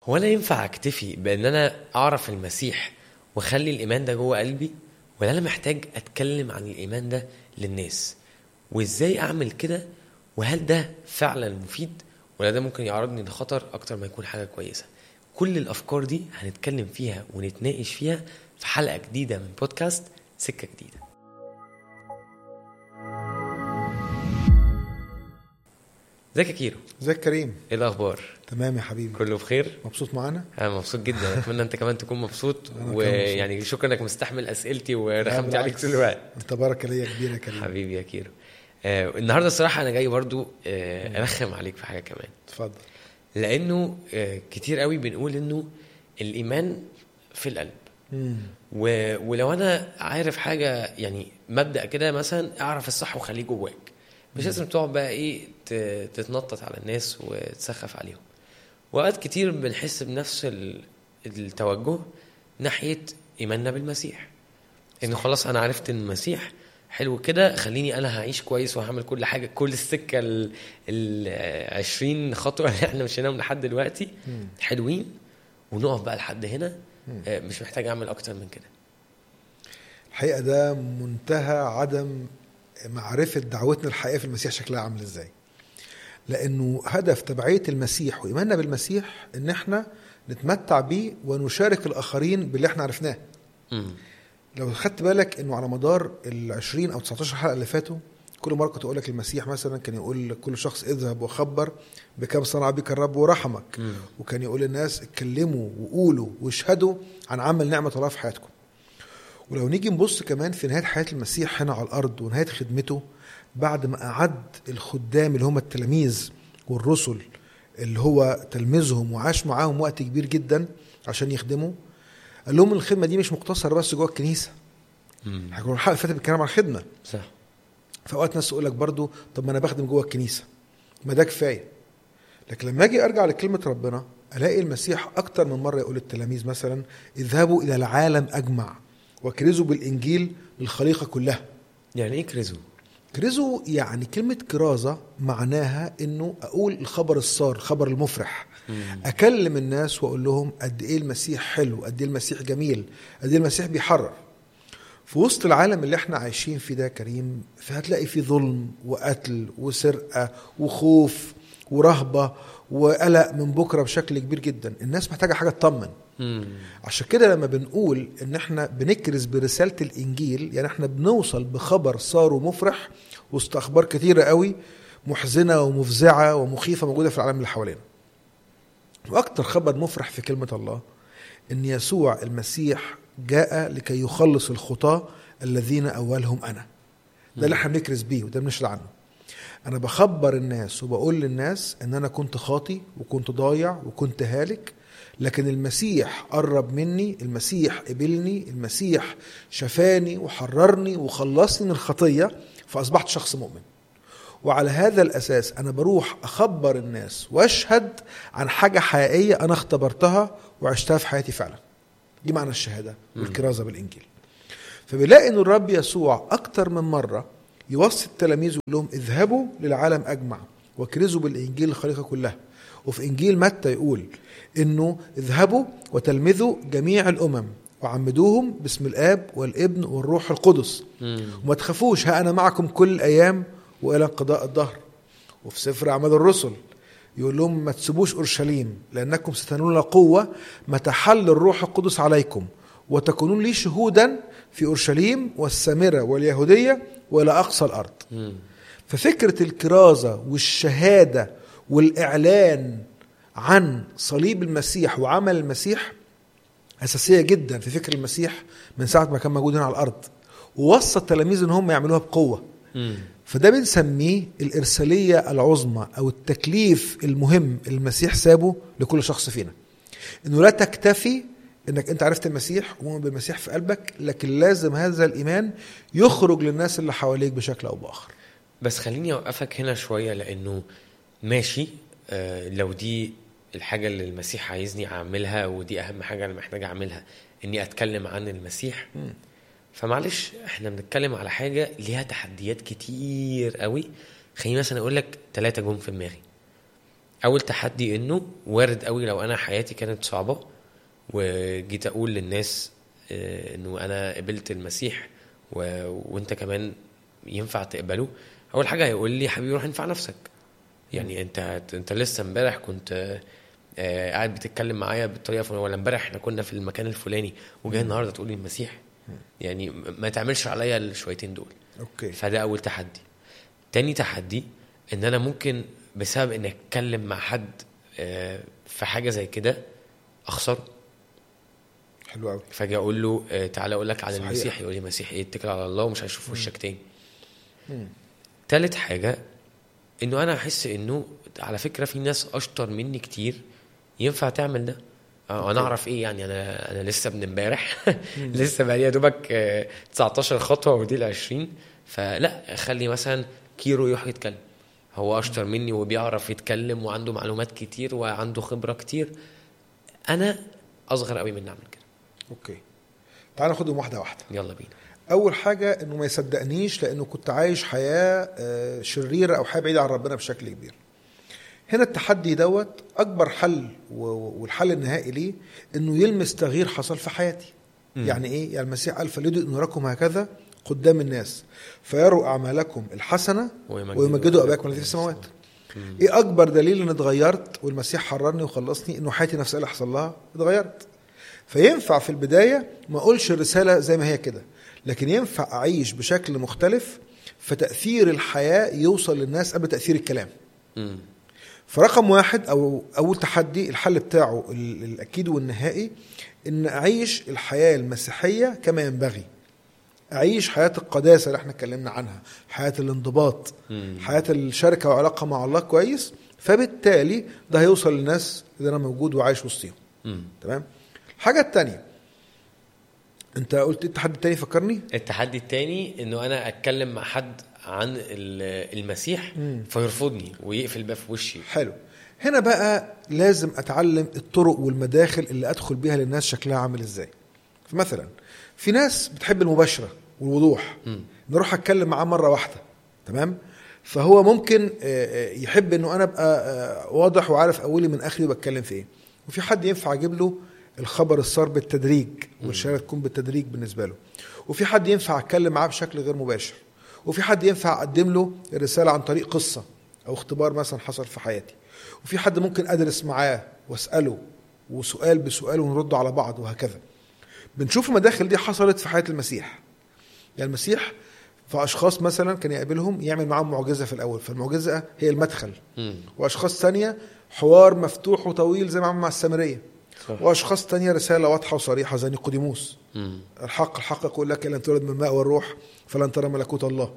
هو انا ينفع اكتفي بان انا اعرف المسيح واخلي الايمان ده جوه قلبي ولا انا محتاج اتكلم عن الايمان ده للناس وازاي اعمل كده وهل ده فعلا مفيد ولا ده ممكن يعرضني لخطر اكتر ما يكون حاجه كويسه كل الافكار دي هنتكلم فيها ونتناقش فيها في حلقه جديده من بودكاست سكه جديده ازيك يا كيرو ازيك كريم ايه الاخبار تمام يا حبيبي كله بخير مبسوط معانا انا مبسوط جدا اتمنى انت كمان تكون مبسوط أنا كمان ويعني شكرا انك مستحمل اسئلتي ورخمت لا، عليك بالعكس. طول الوقت انت بركه ليا كبيره يا كريم حبيبي يا كيرو آه النهارده الصراحه انا جاي برضو آه ارخم عليك في حاجه كمان اتفضل لانه آه كتير قوي بنقول انه الايمان في القلب مم. و... ولو انا عارف حاجه يعني مبدا كده مثلا اعرف الصح وخليه جواك مش لازم تقعد بقى ايه ت... تتنطط على الناس وتسخف عليهم وقت كتير بنحس بنفس ال... التوجه ناحيه ايماننا بالمسيح انه خلاص انا عرفت ان المسيح حلو كده خليني انا هعيش كويس وهعمل كل حاجه كل السكه ال ال 20 خطوه اللي احنا مشيناهم لحد دلوقتي مم. حلوين ونقف بقى لحد هنا مم. آه، مش محتاج اعمل اكتر من كده الحقيقه ده منتهى عدم معرفه دعوتنا الحقيقيه في المسيح شكلها عامل ازاي لانه هدف تبعيه المسيح وايماننا بالمسيح ان احنا نتمتع بيه ونشارك الاخرين باللي احنا عرفناه مم. لو خدت بالك انه على مدار ال 20 او 19 حلقه اللي فاتوا كل مره كنت اقول لك المسيح مثلا كان يقول لكل شخص اذهب وخبر بكم صنع بك الرب ورحمك مم. وكان يقول للناس اتكلموا وقولوا واشهدوا عن عمل نعمه الله في حياتكم ولو نيجي نبص كمان في نهايه حياه المسيح هنا على الارض ونهايه خدمته بعد ما اعد الخدام اللي هم التلاميذ والرسل اللي هو تلميذهم وعاش معاهم وقت كبير جدا عشان يخدموا قال لهم الخدمه دي مش مقتصره بس جوه الكنيسه مم. احنا كنا الحلقه اللي فاتت بنتكلم عن الخدمه صح في اوقات ناس تقول لك برضو طب ما انا بخدم جوه الكنيسه ما ده كفايه لكن لما اجي ارجع لكلمه ربنا الاقي المسيح اكتر من مره يقول للتلاميذ مثلا اذهبوا الى العالم اجمع وكرزوا بالانجيل للخليقه كلها يعني ايه كريزو كرزوا يعني كلمه كرازه معناها انه اقول الخبر السار الخبر المفرح اكلم الناس واقول لهم قد ايه المسيح حلو قد ايه المسيح جميل قد ايه المسيح بيحرر في وسط العالم اللي احنا عايشين فيه ده يا كريم فهتلاقي فيه ظلم وقتل وسرقه وخوف ورهبه وقلق من بكره بشكل كبير جدا الناس محتاجه حاجه تطمن مم. عشان كده لما بنقول ان احنا بنكرز برساله الانجيل يعني احنا بنوصل بخبر صار ومفرح وسط اخبار كتيره قوي محزنه ومفزعه ومخيفه موجوده في العالم اللي حوالينا واكتر خبر مفرح في كلمه الله ان يسوع المسيح جاء لكي يخلص الخطاه الذين اولهم انا ده اللي احنا بنكرز بيه وده بنشهد عنه انا بخبر الناس وبقول للناس ان انا كنت خاطي وكنت ضايع وكنت هالك لكن المسيح قرب مني المسيح قبلني المسيح شفاني وحررني وخلصني من الخطيه فاصبحت شخص مؤمن وعلى هذا الاساس انا بروح اخبر الناس واشهد عن حاجه حقيقيه انا اختبرتها وعشتها في حياتي فعلا دي معنى الشهاده والكرازه بالانجيل فبنلاقي ان الرب يسوع اكتر من مره يوصي التلاميذ ويقول لهم اذهبوا للعالم اجمع واكرزوا بالانجيل الخليقه كلها وفي انجيل متى يقول انه اذهبوا وتلمذوا جميع الامم وعمدوهم باسم الاب والابن والروح القدس مم. وما تخافوش ها انا معكم كل الايام والى انقضاء الدهر وفي سفر اعمال الرسل يقول لهم ما تسيبوش اورشليم لانكم ستنالون قوه متى حل الروح القدس عليكم وتكونون لي شهودا في اورشليم والسامره واليهوديه والى اقصى الارض مم. ففكره الكرازه والشهاده والاعلان عن صليب المسيح وعمل المسيح اساسيه جدا في فكر المسيح من ساعه ما كان موجود هنا على الارض ووصى التلاميذ ان هم يعملوها بقوه مم. فده بنسميه الإرسالية العظمى أو التكليف المهم اللي المسيح سابه لكل شخص فينا إنه لا تكتفي إنك أنت عرفت المسيح ومؤمن بالمسيح في قلبك لكن لازم هذا الإيمان يخرج للناس اللي حواليك بشكل أو بآخر بس خليني اوقفك هنا شويه لانه ماشي آه لو دي الحاجه اللي المسيح عايزني اعملها ودي اهم حاجه انا محتاج اعملها اني اتكلم عن المسيح فمعلش احنا بنتكلم على حاجه ليها تحديات كتير قوي خليني مثلا اقول لك ثلاثه جم في دماغي اول تحدي انه وارد قوي لو انا حياتي كانت صعبه وجيت اقول للناس آه، انه انا قبلت المسيح و... وانت كمان ينفع تقبله اول حاجه هيقول لي حبيبي روح انفع نفسك يعني انت انت لسه امبارح كنت آه، قاعد بتتكلم معايا بالطريقه الفلانيه ولا امبارح احنا كنا في المكان الفلاني وجاي النهارده تقول لي المسيح يعني ما تعملش عليا الشويتين دول اوكي فده اول تحدي تاني تحدي ان انا ممكن بسبب اني اتكلم مع حد آه، في حاجه زي كده اخسره حلو قوي فاجي اقول له آه، تعالى اقول لك عن صحيح. المسيح يقول لي مسيح ايه اتكل على الله ومش هشوف وشك تاني تالت حاجه انه انا احس انه على فكره في ناس اشطر مني كتير ينفع تعمل ده آه، انا اعرف ايه يعني انا انا لسه من امبارح لسه بقى يا دوبك آه، 19 خطوه ودي ال 20 فلا خلي مثلا كيرو يروح يتكلم هو اشطر مني وبيعرف يتكلم وعنده معلومات كتير وعنده خبره كتير انا اصغر قوي مني اعمل كده اوكي تعال ناخدهم واحده واحده يلا بينا اول حاجه انه ما يصدقنيش لانه كنت عايش حياه آه، شريره او حياه بعيده عن ربنا بشكل كبير هنا التحدي دوت اكبر حل و- و- والحل النهائي ليه انه يلمس تغيير حصل في حياتي مم. يعني ايه يعني المسيح قال فليدوا نوركم هكذا قدام الناس فيروا اعمالكم الحسنه ويمجدوا اباكم الذي في السماوات مم. ايه اكبر دليل ان اتغيرت والمسيح حررني وخلصني انه حياتي نفسها اللي حصل لها اتغيرت فينفع في البدايه ما اقولش الرساله زي ما هي كده لكن ينفع اعيش بشكل مختلف فتاثير الحياه يوصل للناس قبل تاثير الكلام مم. فرقم واحد او اول تحدي الحل بتاعه ال- الاكيد والنهائي ان اعيش الحياه المسيحيه كما ينبغي اعيش حياه القداسه اللي احنا اتكلمنا عنها حياه الانضباط مم. حياه الشركه وعلاقه مع الله كويس فبالتالي ده هيوصل للناس اللي انا موجود وعايش وسطيهم مم. تمام الحاجه الثانيه انت قلت إيه التحدي الثاني فكرني التحدي التاني انه انا اتكلم مع حد عن ال- المسيح مم. فيرفضني ويقفل باب في وشي حلو هنا بقى لازم اتعلم الطرق والمداخل اللي ادخل بيها للناس شكلها عامل ازاي فمثلا في ناس بتحب المباشره والوضوح مم. نروح اتكلم معاه مره واحده تمام فهو ممكن آه، آه، يحب انه انا ابقى آه، واضح وعارف اولي من اخري وبتكلم في ايه وفي حد ينفع اجيب له الخبر الصار بالتدريج والشهاده تكون بالتدريج بالنسبه له وفي حد ينفع اتكلم معاه بشكل غير مباشر وفي حد ينفع اقدم له الرساله عن طريق قصه او اختبار مثلا حصل في حياتي وفي حد ممكن ادرس معاه واساله وسؤال بسؤال ونرد على بعض وهكذا بنشوف المداخل دي حصلت في حياه المسيح يعني المسيح فاشخاص مثلا كان يقابلهم يعمل معاهم معجزه في الاول فالمعجزه هي المدخل مم. واشخاص ثانيه حوار مفتوح وطويل زي ما عمل مع السامريه صح. واشخاص تانية رساله واضحه وصريحه زي نيقوديموس مم. الحق الحق يقول لك لن تولد من الماء والروح فلن ترى ملكوت الله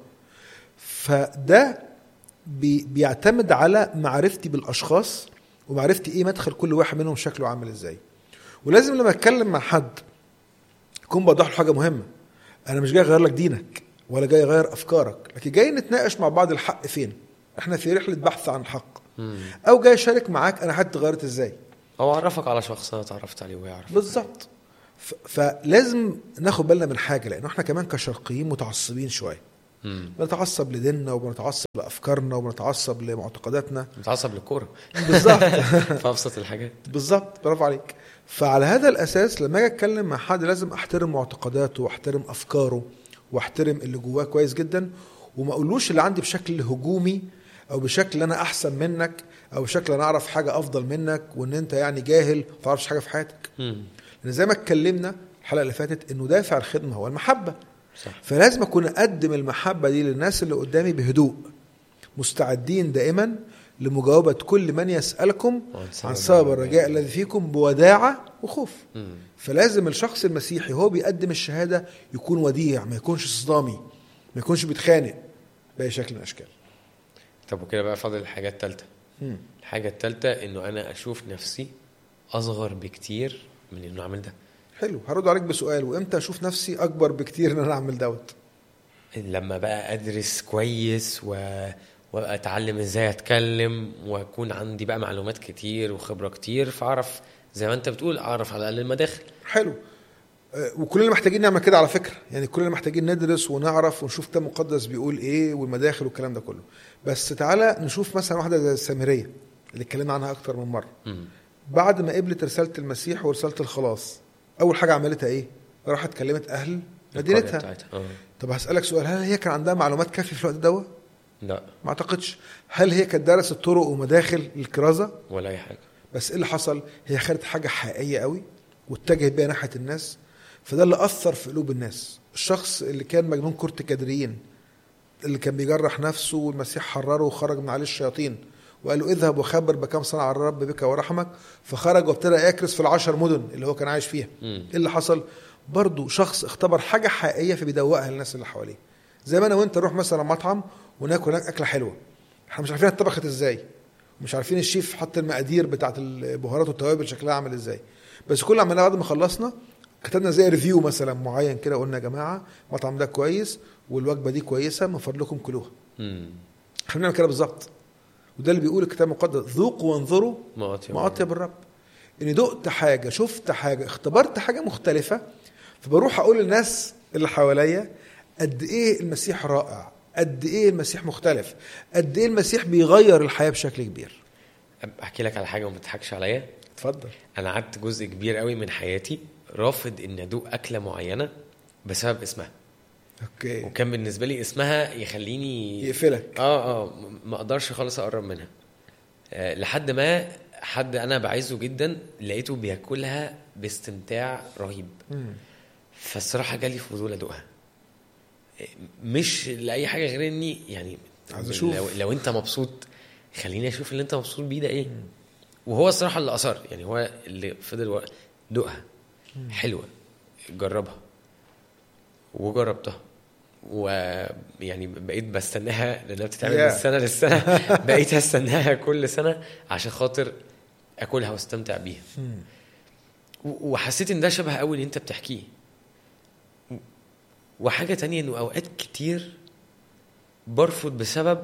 فده بي بيعتمد على معرفتي بالاشخاص ومعرفتي ايه مدخل كل واحد منهم شكله عامل ازاي ولازم لما اتكلم مع حد يكون بوضح له حاجه مهمه انا مش جاي اغير لك دينك ولا جاي اغير افكارك لكن جاي نتناقش مع بعض الحق فين احنا في رحله بحث عن الحق مم. او جاي اشارك معاك انا حياتي اتغيرت ازاي او اعرفك على شخص انا اتعرفت عليه ويعرف بالظبط ف- فلازم ناخد بالنا من حاجه لان احنا كمان كشرقيين متعصبين شويه مم. بنتعصب لديننا وبنتعصب لافكارنا وبنتعصب لمعتقداتنا متعصب للكوره بالظبط في ابسط الحاجات بالظبط برافو عليك فعلى هذا الاساس لما اجي اتكلم مع حد لازم احترم معتقداته واحترم افكاره واحترم اللي جواه كويس جدا وما اقولوش اللي عندي بشكل هجومي او بشكل انا احسن منك او بشكل انا اعرف حاجه افضل منك وان انت يعني جاهل ما تعرفش حاجه في حياتك مم. لان زي ما اتكلمنا الحلقه اللي فاتت انه دافع الخدمه هو المحبه صح فلازم اكون اقدم المحبه دي للناس اللي قدامي بهدوء مستعدين دائما لمجاوبه كل من يسالكم عن سبب الرجاء الذي فيكم بوداعه وخوف مم. فلازم الشخص المسيحي هو بيقدم الشهاده يكون وديع ما يكونش صدامي ما يكونش بيتخانق باي شكل من الاشكال طب وكده بقى فاضل الحاجه الثالثه مم. الحاجه الثالثه انه انا اشوف نفسي اصغر بكتير من انه اعمل ده حلو هرد عليك بسؤال وامتى اشوف نفسي اكبر بكتير ان انا اعمل دوت لما بقى ادرس كويس و... وابقى اتعلم ازاي اتكلم واكون عندي بقى معلومات كتير وخبره كتير فاعرف زي ما انت بتقول اعرف على الاقل المداخل حلو آه، وكلنا محتاجين نعمل كده على فكره يعني كلنا محتاجين ندرس ونعرف ونشوف كتاب مقدس بيقول ايه والمداخل والكلام ده كله بس تعالى نشوف مثلا واحده زي السامريه اللي اتكلمنا عنها اكتر من مره مم. بعد ما قبلت رساله المسيح ورساله الخلاص اول حاجه عملتها ايه راحت كلمت اهل القرية مدينتها بتاعتها. اه طب هسالك سؤال هل هي كان عندها معلومات كافيه في الوقت ده لا ما اعتقدش هل هي كانت درست طرق ومداخل الكرازه ولا اي حاجه بس ايه اللي حصل هي خدت حاجه حقيقيه قوي واتجهت بيها ناحيه الناس فده اللي اثر في قلوب الناس الشخص اللي كان مجنون كرة الكادريين اللي كان بيجرح نفسه والمسيح حرره وخرج من عليه الشياطين وقال له اذهب وخبر بكم صنع الرب بك ورحمك فخرج وابتدى يكرس في العشر مدن اللي هو كان عايش فيها مم. ايه اللي حصل برضه شخص اختبر حاجه حقيقيه فبيدوقها للناس اللي حواليه زي ما انا وانت نروح مثلا مطعم وناكل هناك اكله حلوه احنا مش عارفين اتطبخت ازاي مش عارفين الشيف حط المقادير بتاعت البهارات والتوابل شكلها عامل ازاي بس كل اللي عملناه بعد ما خلصنا كتبنا زي ريفيو مثلا معين كده قلنا يا جماعه المطعم ده كويس والوجبه دي كويسه من فضلكم كلوها مم. احنا بنعمل كده بالظبط وده اللي بيقول الكتاب المقدس ذوقوا وانظروا ما أطيب ما اطيب الرب اني دقت حاجه شفت حاجه اختبرت حاجه مختلفه فبروح اقول للناس اللي حواليا قد ايه المسيح رائع قد ايه المسيح مختلف قد ايه المسيح بيغير الحياه بشكل كبير احكي لك على حاجه وما تضحكش عليا اتفضل انا قعدت جزء كبير قوي من حياتي رافض ان ادوق اكله معينه بسبب اسمها اوكي وكان بالنسبه لي اسمها يخليني يقفلك اه اه م- ما اقدرش خالص اقرب منها آه لحد ما حد انا بعزه جدا لقيته بياكلها باستمتاع رهيب مم. فالصراحه جالي فضول ادوقها آه، مش لاي حاجه غير اني يعني عايز أشوف. لو, لو انت مبسوط خليني اشوف اللي انت مبسوط بيه ده ايه وهو الصراحه اللي اصر يعني هو اللي فضل و- دوقها حلوه جربها وجربتها ويعني بقيت بستناها لانها بتتعمل Yeah. من السنه للسنه بقيت استناها كل سنه عشان خاطر اكلها واستمتع بيها مم. و- وحسيت ان ده شبه قوي اللي انت بتحكيه و- وحاجه تانية انه اوقات كتير برفض بسبب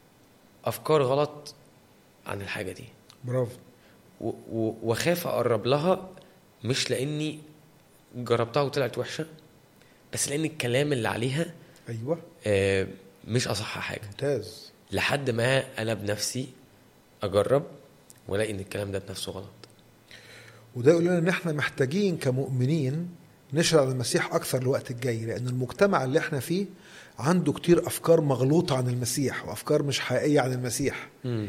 افكار غلط عن الحاجه دي برافو و- و- واخاف اقرب لها مش لاني جربتها وطلعت وحشه بس لان الكلام اللي عليها ايوه آه، مش اصح حاجه ممتاز لحد ما انا بنفسي اجرب والاقي ان الكلام ده بنفسه غلط وده يقول لنا ان احنا محتاجين كمؤمنين نشرع المسيح اكثر الوقت الجاي لان المجتمع اللي احنا فيه عنده كتير افكار مغلوطه عن المسيح وافكار مش حقيقيه عن المسيح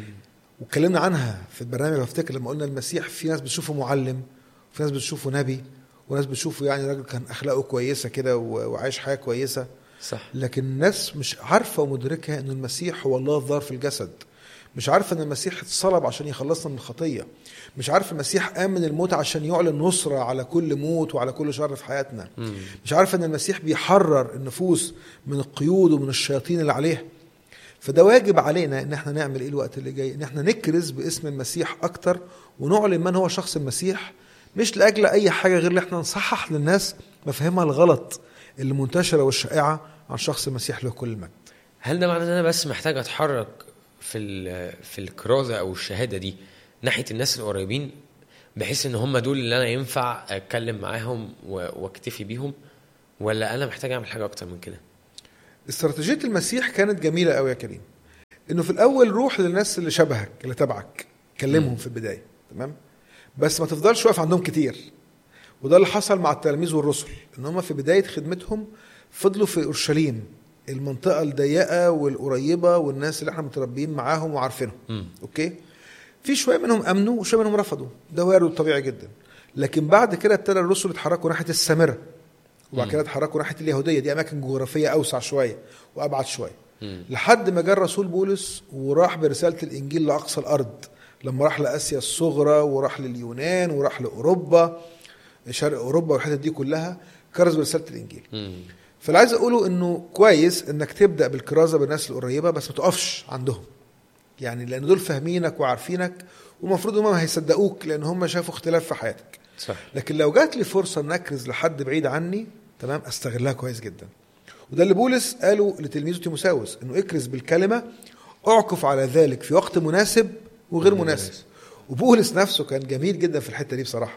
واتكلمنا عنها في البرنامج بفتكر لما قلنا المسيح في ناس بتشوفه معلم وفي ناس بتشوفه نبي وناس بتشوفه يعني راجل كان اخلاقه كويسه كده و- وعايش حياه كويسه صح لكن الناس مش عارفه ومدركه ان المسيح هو الله الظاهر في الجسد مش عارفه ان المسيح اتصلب عشان يخلصنا من الخطيه مش عارفه المسيح قام من الموت عشان يعلن نصره على كل موت وعلى كل شر في حياتنا مم. مش عارفه ان المسيح بيحرر النفوس من القيود ومن الشياطين اللي عليها فده واجب علينا ان احنا نعمل ايه الوقت اللي جاي ان احنا نكرز باسم المسيح اكتر ونعلن من هو شخص المسيح مش لاجل اي حاجه غير ان احنا نصحح للناس مفاهيمها الغلط اللي منتشره والشائعه عن شخص المسيح له كل المجد هل ده معناه ان انا بس محتاج اتحرك في ال- في الكرازه او الشهاده دي ناحيه الناس القريبين بحيث ان هم دول اللي انا ينفع اتكلم معاهم و- واكتفي بيهم ولا انا محتاج اعمل حاجه اكتر من كده استراتيجيه المسيح كانت جميله قوي يا كريم انه في الاول روح للناس اللي شبهك اللي تبعك كلمهم في البدايه تمام بس ما تفضلش واقف عندهم كتير وده اللي حصل مع التلاميذ والرسل ان هم في بدايه خدمتهم فضلوا في اورشليم المنطقه الضيقه والقريبه والناس اللي احنا متربيين معاهم وعارفينهم مم. اوكي في شويه منهم امنوا وشويه منهم رفضوا ده وارد وطبيعي جدا لكن بعد كده ابتدى الرسل يتحركوا ناحيه السامره وبعد كده اتحركوا ناحيه اليهوديه دي اماكن جغرافيه اوسع شويه وابعد شويه مم. لحد ما جاء الرسول بولس وراح برساله الانجيل لاقصى الارض لما راح لاسيا الصغرى وراح لليونان وراح لاوروبا شرق اوروبا والحتت دي كلها كرز برساله الانجيل مم. فاللي عايز اقوله انه كويس انك تبدا بالكرازه بالناس القريبه بس ما تقفش عندهم يعني لان دول فاهمينك وعارفينك والمفروض هم هيصدقوك لان هم شافوا اختلاف في حياتك صح لكن لو جات لي فرصه ان اكرز لحد بعيد عني تمام استغلها كويس جدا وده اللي بولس قاله لتلميذه تيموساوس انه اكرز بالكلمه اعكف على ذلك في وقت مناسب وغير غير مناسب مناسب. وبولس نفسه كان جميل جدا في الحته دي بصراحه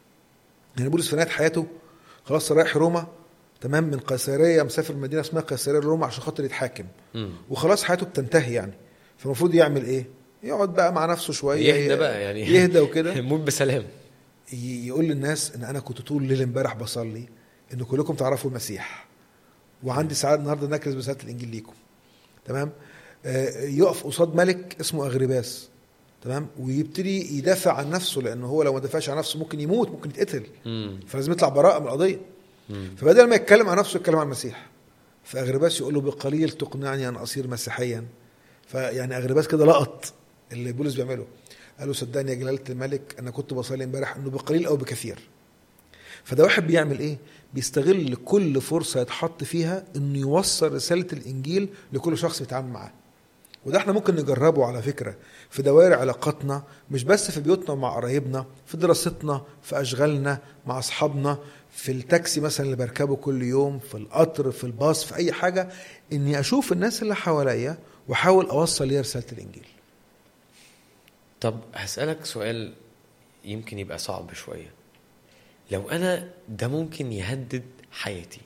يعني بولس في نهايه حياته خلاص رايح روما تمام من قيصريه مسافر مدينه اسمها قيصريه روما عشان خاطر يتحاكم مم. وخلاص حياته بتنتهي يعني فالمفروض يعمل ايه؟ يقعد بقى مع نفسه شويه يهدى بقى يعني يهدى وكده موت بسلام ي- يقول للناس ان انا كنت طول الليل امبارح بصلي ان كلكم تعرفوا المسيح وعندي سعاده النهارده نكرز برساله الانجيل ليكم تمام آه، يقف قصاد ملك اسمه اغرباس تمام ويبتدي يدافع عن نفسه لانه هو لو ما دافعش عن نفسه ممكن يموت ممكن يتقتل مم. فلازم يطلع براءه من القضيه مم. فبدل ما يتكلم عن نفسه يتكلم عن المسيح فاغرباس يقول له بقليل تقنعني ان اصير مسيحيا فيعني اغرباس كده لقط اللي بولس بيعمله قال له صدقني يا جلاله الملك انا كنت بصلي امبارح انه بقليل او بكثير فده واحد بيعمل ايه بيستغل كل فرصه يتحط فيها انه يوصل رساله الانجيل لكل شخص بيتعامل معاه وده احنا ممكن نجربه على فكره في دوائر علاقاتنا مش بس في بيوتنا مع قرايبنا في دراستنا في اشغالنا مع اصحابنا في التاكسي مثلا اللي بركبه كل يوم في القطر في الباص في اي حاجه اني اشوف الناس اللي حواليا واحاول اوصل ليها رساله الانجيل طب هسألك سؤال يمكن يبقى صعب شوية لو أنا ده ممكن يهدد حياتي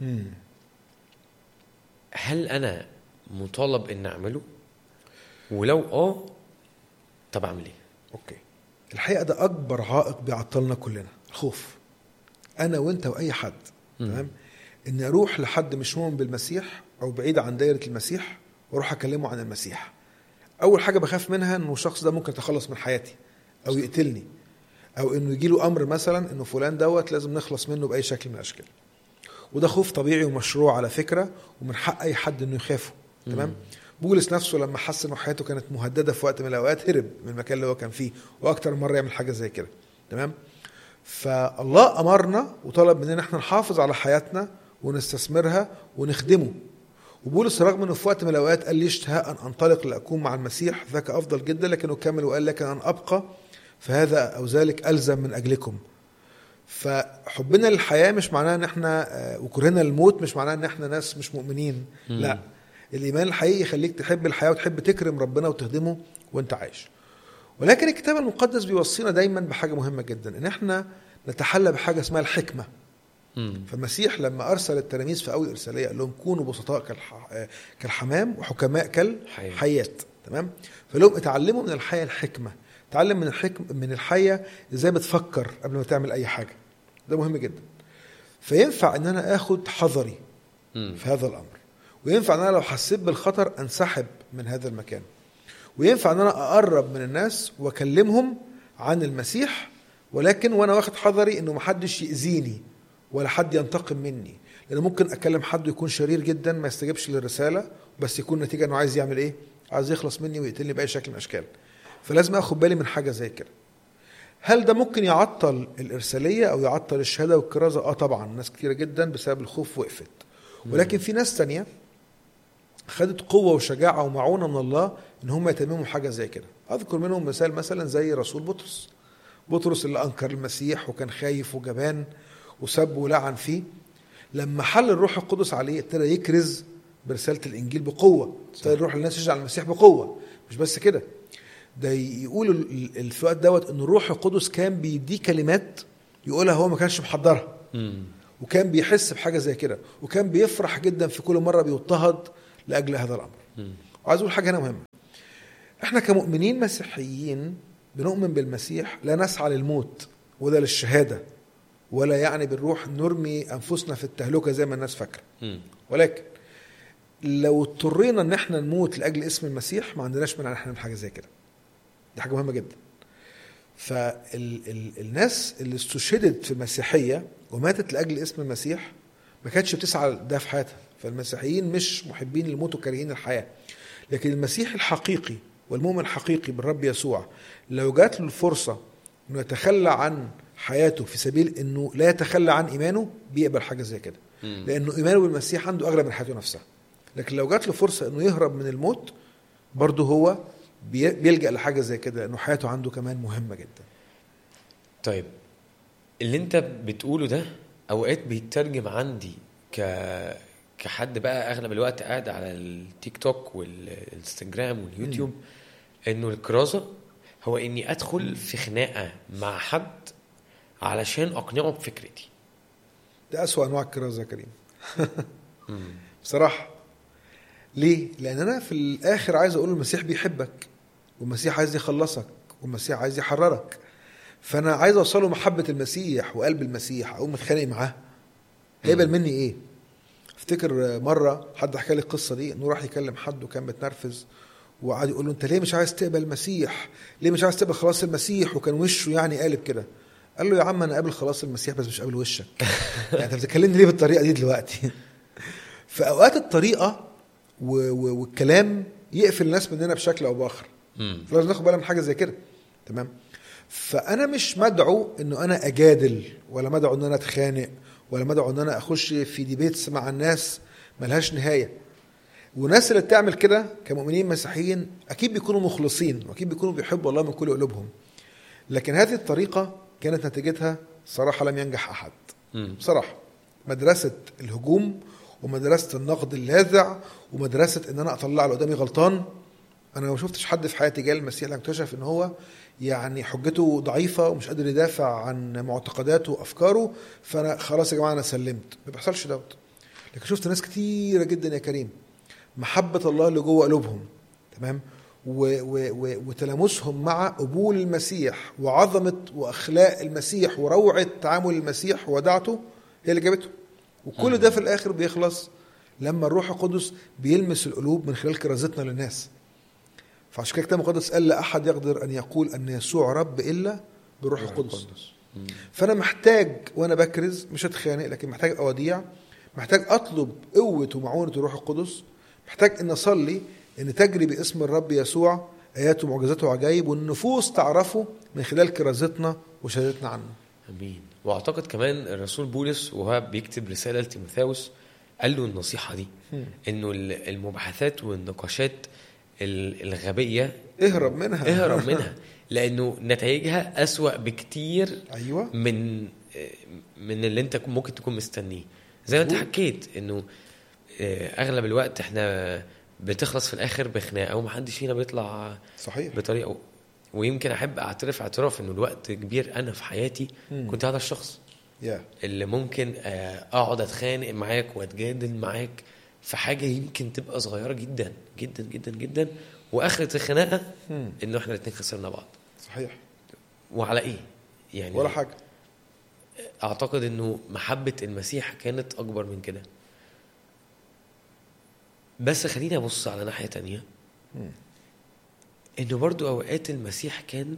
هل أنا مطالب إن أعمله؟ ولو آه طب أعمل إيه؟ اوكي الحقيقه ده اكبر عائق بيعطلنا كلنا الخوف انا وانت واي حد مم. تمام اني اروح لحد مش مؤمن بالمسيح او بعيد عن دايره المسيح واروح اكلمه عن المسيح اول حاجه بخاف منها انه الشخص ده ممكن يتخلص من حياتي او يقتلني او انه يجي له امر مثلا انه فلان دوت لازم نخلص منه باي شكل من الاشكال وده خوف طبيعي ومشروع على فكره ومن حق اي حد انه يخافه تمام بولس نفسه لما حس انه حياته كانت مهدده في وقت من الاوقات هرب من المكان اللي هو كان فيه واكتر من مره يعمل حاجه زي كده تمام فالله امرنا وطلب مننا احنا نحافظ على حياتنا ونستثمرها ونخدمه وبولس رغم انه في وقت من الاوقات قال لي اشتهاء ان انطلق لاكون مع المسيح ذاك افضل جدا لكنه كمل وقال لكن ان ابقى فهذا او ذلك الزم من اجلكم فحبنا للحياه مش معناه ان احنا آه، وكرهنا للموت مش معناه ان احنا ناس مش مؤمنين مم. لا الايمان الحقيقي يخليك تحب الحياه وتحب تكرم ربنا وتخدمه وانت عايش ولكن الكتاب المقدس بيوصينا دايما بحاجه مهمه جدا ان احنا نتحلى بحاجه اسمها الحكمه مم. فالمسيح لما ارسل التلاميذ في اول ارساليه قال لهم كونوا بسطاء كالح... آه، كالحمام وحكماء حياة. كالحيات تمام فلهم اتعلموا من الحياه الحكمه تعلم من الحكم من الحياه ازاي بتفكر قبل ما تعمل اي حاجه ده مهم جدا فينفع ان انا اخد حذري مم. في هذا الامر وينفع ان انا لو حسيت بالخطر انسحب من هذا المكان وينفع ان انا اقرب من الناس واكلمهم عن المسيح ولكن وانا واخد حذري انه محدش ياذيني ولا حد ينتقم مني لان ممكن اكلم حد يكون شرير جدا ما يستجيبش للرساله بس يكون نتيجه انه عايز يعمل ايه عايز يخلص مني ويقتلني باي شكل من الاشكال فلازم اخد بالي من حاجه زي كده هل ده ممكن يعطل الارساليه او يعطل الشهاده والكرازه اه طبعا ناس كتيره جدا بسبب الخوف وقفت ولكن في ناس تانية خدت قوة وشجاعة ومعونة من الله إن هم يتمموا حاجة زي كده أذكر منهم مثال مثلا زي رسول بطرس بطرس اللي أنكر المسيح وكان خايف وجبان وسب ولعن فيه لما حل الروح القدس عليه ابتدى يكرز برسالة الإنجيل بقوة ابتدى يروح للناس يشجع المسيح بقوة مش بس كده ده يقول ال- ال- في الوقت دوت إن الروح القدس كان بيديه كلمات يقولها هو ما كانش محضرها مم. وكان بيحس بحاجه زي كده وكان بيفرح جدا في كل مره بيضطهد لاجل هذا الامر مم. وعايز اقول حاجه هنا مهمه احنا كمؤمنين مسيحيين بنؤمن بالمسيح لا نسعى للموت ولا للشهاده ولا يعني بنروح نرمي انفسنا في التهلكه زي ما الناس فاكره مم. ولكن لو اضطرينا ان احنا نموت لاجل اسم المسيح ما عندناش مانع ان احنا نعمل حاجه زي كده دي حاجه مهمه جدا فالناس اللي استشهدت في المسيحيه وماتت لاجل اسم المسيح ما كانتش بتسعى ده في حياتها فالمسيحيين مش محبين الموت وكارهين الحياه لكن المسيح الحقيقي والمؤمن الحقيقي بالرب يسوع لو جات له الفرصه انه يتخلى عن حياته في سبيل انه لا يتخلى عن ايمانه بيقبل حاجه زي كده مم. لانه ايمانه بالمسيح عنده اغلى من حياته نفسها لكن لو جات له فرصه انه يهرب من الموت برضه هو بي- بيلجا لحاجه زي كده لانه حياته عنده كمان مهمه جدا طيب اللي انت بتقوله ده اوقات بيترجم عندي ك كحد بقى اغلب الوقت قاعد على التيك توك والانستجرام واليوتيوب انه الكرازه هو اني ادخل في خناقه مع حد علشان اقنعه بفكرتي ده اسوا انواع الكرازه يا كريم بصراحه ليه لان انا في الاخر عايز اقول المسيح بيحبك والمسيح عايز يخلصك والمسيح عايز يحررك فانا عايز اوصله محبه المسيح وقلب المسيح اقوم متخانق معاه هيقبل مني ايه افتكر مره حد حكى لي القصه دي انه راح يكلم حد وكان متنرفز وقعد يقول له انت ليه مش عايز تقبل المسيح ليه مش عايز تقبل خلاص المسيح وكان وشه يعني قالب كده قال له يا عم انا قابل خلاص المسيح بس مش قابل وشك يعني انت بتكلمني ليه بالطريقه دي دلوقتي في اوقات الطريقه و- و- والكلام يقفل الناس مننا بشكل او باخر مم. فلازم ناخد بالنا من حاجه زي كده تمام فانا مش مدعو انه انا اجادل ولا مدعو ان انا اتخانق ولا مدعو ان انا اخش في ديبيتس مع الناس ملهاش نهايه والناس اللي بتعمل كده كمؤمنين مسيحيين اكيد بيكونوا مخلصين واكيد بيكونوا بيحبوا الله من كل قلوبهم لكن هذه الطريقه كانت نتيجتها صراحه لم ينجح احد مم. بصراحه مدرسه الهجوم ومدرسه النقد اللاذع ومدرسه ان انا اطلع اللي قدامي غلطان انا ما شفتش حد في حياتي جاء المسيح اللي اكتشف ان هو يعني حجته ضعيفه ومش قادر يدافع عن معتقداته وافكاره فانا خلاص يا جماعه انا سلمت ما بيحصلش دوت لكن شفت ناس كتيره جدا يا كريم محبه الله اللي جوه قلوبهم تمام و و و وتلامسهم مع قبول المسيح وعظمه واخلاق المسيح وروعه تعامل المسيح وودعته هي اللي جابته وكل ده في الاخر بيخلص لما الروح القدس بيلمس القلوب من خلال كرازتنا للناس فعشان كده الكتاب المقدس قال لا احد يقدر ان يقول ان يسوع رب الا بالروح القدس مم. فانا محتاج وانا بكرز مش هتخانق لكن محتاج اوديع محتاج اطلب قوه ومعونه الروح القدس محتاج ان اصلي ان تجري باسم الرب يسوع اياته ومعجزاته وعجائب والنفوس تعرفه من خلال كرازتنا وشهادتنا عنه امين واعتقد كمان الرسول بولس وهو بيكتب رساله لتيموثاوس قال له النصيحه دي انه ال- المباحثات والنقاشات ال- الغبيه اهرب منها اهرب منها لانه نتائجها اسوا بكتير ايوه من من اللي انت ممكن تكون مستنيه زي ما انت مظبوط. حكيت انه آه، اغلب الوقت احنا بتخلص في الاخر بخناقه ومحدش فينا بيطلع صحيح بطريقه ويمكن احب اعترف اعتراف انه الوقت كبير انا في حياتي مم. كنت هذا الشخص يا اللي ممكن آه، اقعد اتخانق معاك واتجادل معاك في حاجه يمكن تبقى صغيره جدا جدا جدا جدا واخره الخناقه مم. انه احنا الاثنين خسرنا بعض صحيح وعلى ايه؟ يعني ولا حاجه اعتقد انه محبه المسيح كانت اكبر من كده بس خليني ابص على ناحيه تانية مم. انه برضو اوقات المسيح كان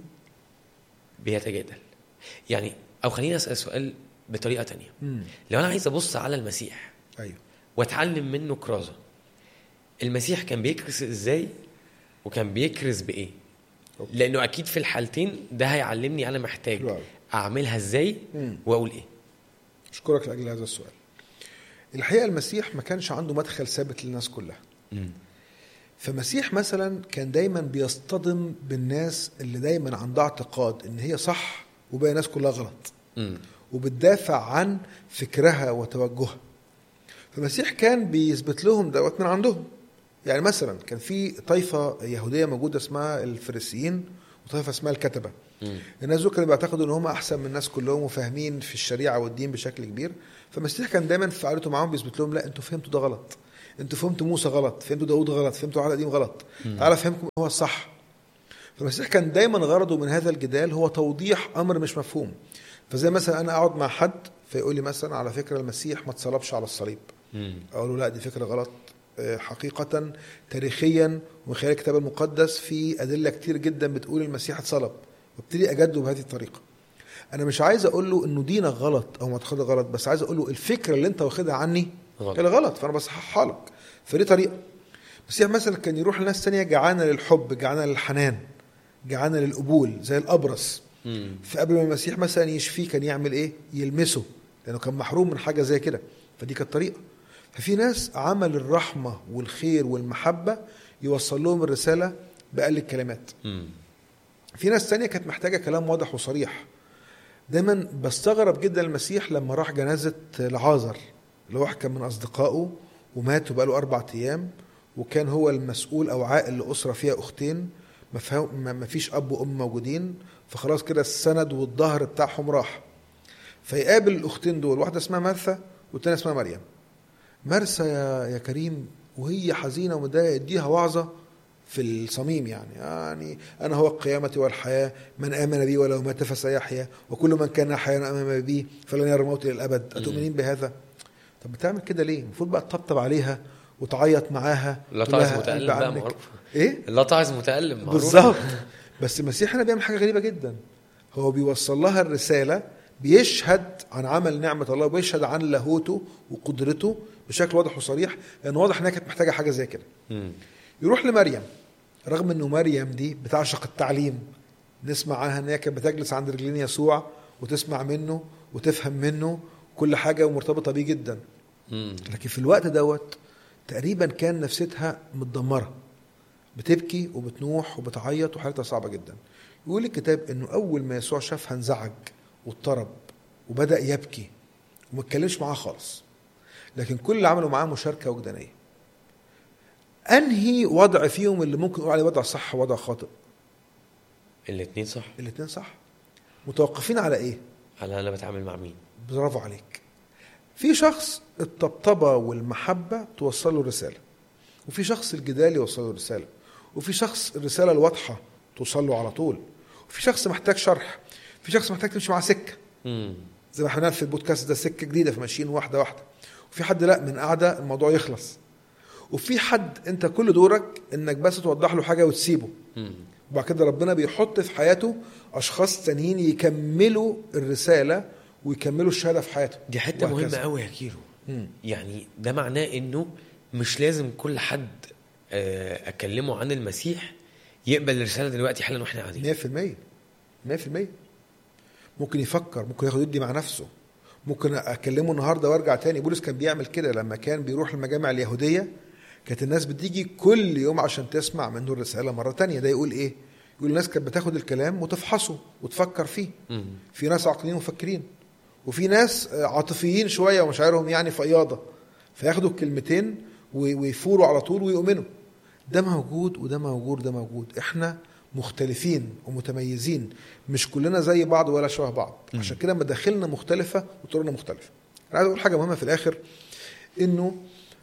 بيتجادل يعني او خليني اسال سؤال بطريقه تانية مم. لو انا عايز ابص على المسيح ايوه واتعلم منه كرازه المسيح كان بيكرز ازاي وكان بيكرز بايه أوكي. لانه اكيد في الحالتين ده هيعلمني انا محتاج حلو أوي. اعملها ازاي مم. واقول ايه اشكرك لاجل هذا السؤال الحقيقه المسيح ما كانش عنده مدخل ثابت للناس كلها مم. فمسيح مثلا كان دايما بيصطدم بالناس اللي دايما عندها اعتقاد ان هي صح وباقي الناس كلها غلط مم. وبتدافع عن فكرها وتوجهها فالمسيح كان بيثبت لهم دوت من عندهم يعني مثلا كان في طائفه يهوديه موجوده اسمها الفريسيين وطائفه اسمها الكتبه مم. الناس دول كانوا بيعتقدوا ان هم احسن من الناس كلهم وفاهمين في الشريعه والدين بشكل كبير فالمسيح كان دايما في فعاليته معاهم بيثبت لهم لا انتوا فهمتوا ده غلط انتوا فهمتوا موسى غلط فهمتوا داوود غلط فهمتوا العهد القديم غلط تعالى افهمكم هو الصح فالمسيح كان دايما غرضه من هذا الجدال هو توضيح امر مش مفهوم فزي مثلا انا اقعد مع حد فيقول لي مثلا على فكره المسيح ما اتصلبش على الصليب مم. اقول له لا دي فكره غلط آه، حقيقة تاريخيا ومن خلال الكتاب المقدس في أدلة كتير جدا بتقول المسيح اتصلب وابتدي أجده بهذه الطريقة أنا مش عايز أقول له إنه دينك غلط أو معتقدك غلط بس عايز أقول له الفكرة اللي أنت واخدها عني غلط. هي غلط فأنا بصححها لك فدي طريقة المسيح مثلا كان يروح لناس تانية جعانة للحب جعانة للحنان جعانة للقبول زي الأبرص مم. فقبل ما المسيح مثلا يشفيه كان يعمل ايه؟ يلمسه لانه كان محروم من حاجه زي كده فدي كانت طريقه ففي ناس عمل الرحمه والخير والمحبه يوصل لهم الرساله باقل الكلمات مم. في ناس تانية كانت محتاجه كلام واضح وصريح دايما بستغرب جدا المسيح لما راح جنازه لعازر اللي هو كان من اصدقائه ومات وبقاله اربع ايام وكان هو المسؤول او عائل لاسره فيها اختين ما فيها- ما ما فيش اب وام موجودين فخلاص كده السند والظهر بتاعهم راح فيقابل الاختين دول واحده اسمها مرثا والتانيه اسمها مريم مرثا يا يا كريم وهي حزينه ومتضايقه يديها وعظه في الصميم يعني يعني انا هو القيامه والحياه من امن بي ولو مات فسيحيا وكل من كان حيا امام بي فلن يرى الموت الى الابد اتؤمنين بهذا طب بتعمل كده ليه المفروض بقى تطبطب عليها وتعيط معاها لا تقول لها تعز متألم قلبي بقى عنك. معروف ايه لا تعز متألم معروف بالظبط بس المسيح هنا بيعمل حاجه غريبه جدا هو بيوصل لها الرساله بيشهد عن عمل نعمه الله وبيشهد عن لاهوته وقدرته بشكل واضح وصريح لان واضح انها كانت محتاجه حاجه زي كده مم. يروح لمريم رغم انه مريم دي بتعشق التعليم نسمع عنها ان هي كانت بتجلس عند رجلين يسوع وتسمع منه وتفهم منه كل حاجه ومرتبطه بيه جدا مم. لكن في الوقت دوت تقريبا كان نفسيتها متدمره بتبكي وبتنوح وبتعيط وحالتها صعبه جدا يقول الكتاب انه اول ما يسوع شافها انزعج واضطرب وبدا يبكي وما اتكلمش معاها خالص لكن كل اللي عملوا معاه مشاركه وجدانيه انهي وضع فيهم اللي ممكن نقول عليه وضع صح ووضع خاطئ الاتنين صح الاثنين صح متوقفين على ايه على انا بتعامل مع مين برافو عليك في شخص الطبطبة والمحبة توصل له رسالة وفي شخص الجدال يوصل له رسالة وفي شخص الرسالة الواضحة توصل له على طول وفي شخص محتاج شرح في شخص محتاج تمشي معاه سكة مم. زي ما احنا بنعمل في البودكاست ده سكة جديدة فماشيين واحدة واحدة وفي حد لا من قاعدة الموضوع يخلص وفي حد انت كل دورك انك بس توضح له حاجة وتسيبه مم. وبعد كده ربنا بيحط في حياته اشخاص تانيين يكملوا الرسالة ويكملوا الشهادة في حياته دي حته وهكذا. مهمه قوي يا كيرو مم. يعني ده معناه انه مش لازم كل حد آه، اكلمه عن المسيح يقبل الرساله دلوقتي حالا واحنا قاعدين 100% 100% ممكن يفكر ممكن ياخد يدي مع نفسه ممكن اكلمه النهارده وارجع تاني بولس كان بيعمل كده لما كان بيروح المجامع اليهوديه كانت الناس بتيجي كل يوم عشان تسمع منه الرساله مره تانية ده يقول ايه يقول الناس كانت بتاخد الكلام وتفحصه وتفكر فيه مم. في ناس عاقلين ومفكرين وفي ناس آه، عاطفيين شويه ومشاعرهم يعني فياضه فياخدوا الكلمتين وي- ويفوروا على طول ويؤمنوا ده موجود وده موجود ده موجود احنا مختلفين ومتميزين مش كلنا زي بعض ولا شبه بعض مم. عشان كده مداخلنا مختلفه وطرقنا مختلفه انا عايز اقول حاجه مهمه في الاخر انه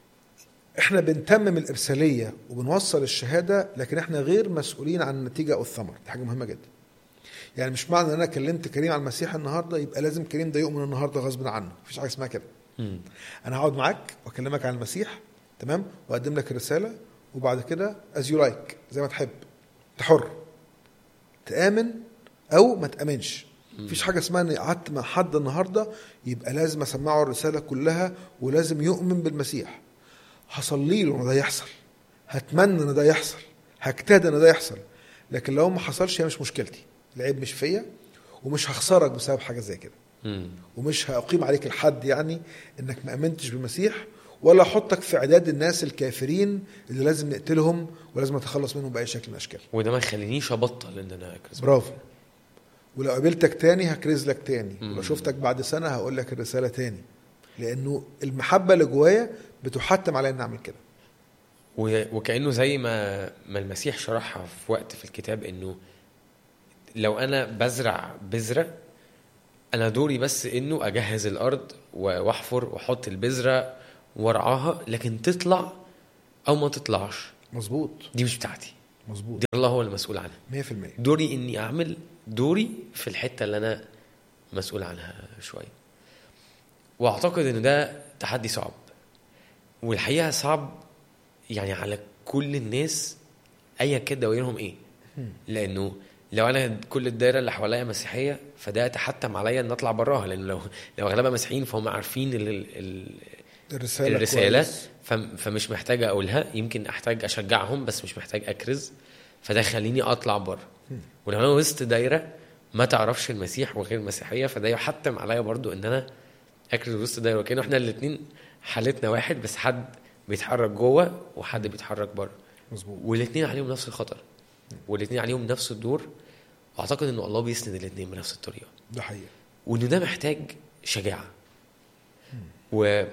احنا بنتمم الارساليه وبنوصل الشهاده لكن احنا غير مسؤولين عن النتيجه او الثمر دي حاجه مهمه جدا يعني مش معنى ان انا كلمت كريم عن المسيح النهارده يبقى لازم كريم ده يؤمن النهارده غصب عنه مفيش حاجه اسمها كده مم. انا هقعد معاك واكلمك عن المسيح تمام واقدم لك الرساله وبعد كده از يو لايك زي ما تحب انت حر تامن او ما تامنش مفيش حاجه اسمها اني قعدت مع حد النهارده يبقى لازم اسمعه الرساله كلها ولازم يؤمن بالمسيح هصلي له ان ده يحصل هتمنى ان ده يحصل هجتهد ان ده يحصل لكن لو ما حصلش هي مش مشكلتي العيب مش فيا ومش هخسرك بسبب حاجه زي كده مم. ومش هأقيم عليك الحد يعني انك ما امنتش بالمسيح ولا احطك في اعداد الناس الكافرين اللي لازم نقتلهم ولازم نتخلص منهم باي شكل من الاشكال وده ما يخلينيش ابطل ان انا اكرز برافو ولو قابلتك تاني هكرز لك تاني مم. ولو شفتك بعد سنه هقول لك الرساله تاني لانه المحبه اللي جوايا بتحتم عليا ان اعمل كده و- وكانه زي ما ما المسيح شرحها في وقت في الكتاب انه لو انا بزرع بذره انا دوري بس انه اجهز الارض و- واحفر واحط البذره وارعاها لكن تطلع او ما تطلعش مظبوط دي مش بتاعتي مظبوط دي الله هو المسؤول عنها 100% دوري اني اعمل دوري في الحته اللي انا مسؤول عنها شويه واعتقد ان ده تحدي صعب والحقيقه صعب يعني على كل الناس ايا كان دوائرهم ايه لانه لو انا كل الدايره اللي حواليا مسيحيه فده يتحتم عليا ان اطلع براها لان لو لو اغلبها مسيحيين فهم عارفين ال ال ال الرساله الرساله كويس. فم- فمش محتاج اقولها يمكن احتاج اشجعهم بس مش محتاج اكرز فده يخليني اطلع بره ولو انا وسط دايره ما تعرفش المسيح وغير المسيحيه فده يحتم عليا برضو ان انا اكرز وسط دايره وكانه احنا الاثنين حالتنا واحد بس حد بيتحرك جوه وحد بيتحرك بره مظبوط والاثنين عليهم نفس الخطر والاثنين عليهم نفس الدور واعتقد ان الله بيسند الاثنين بنفس الطريقه ده حقيقه وان ده محتاج شجاعه و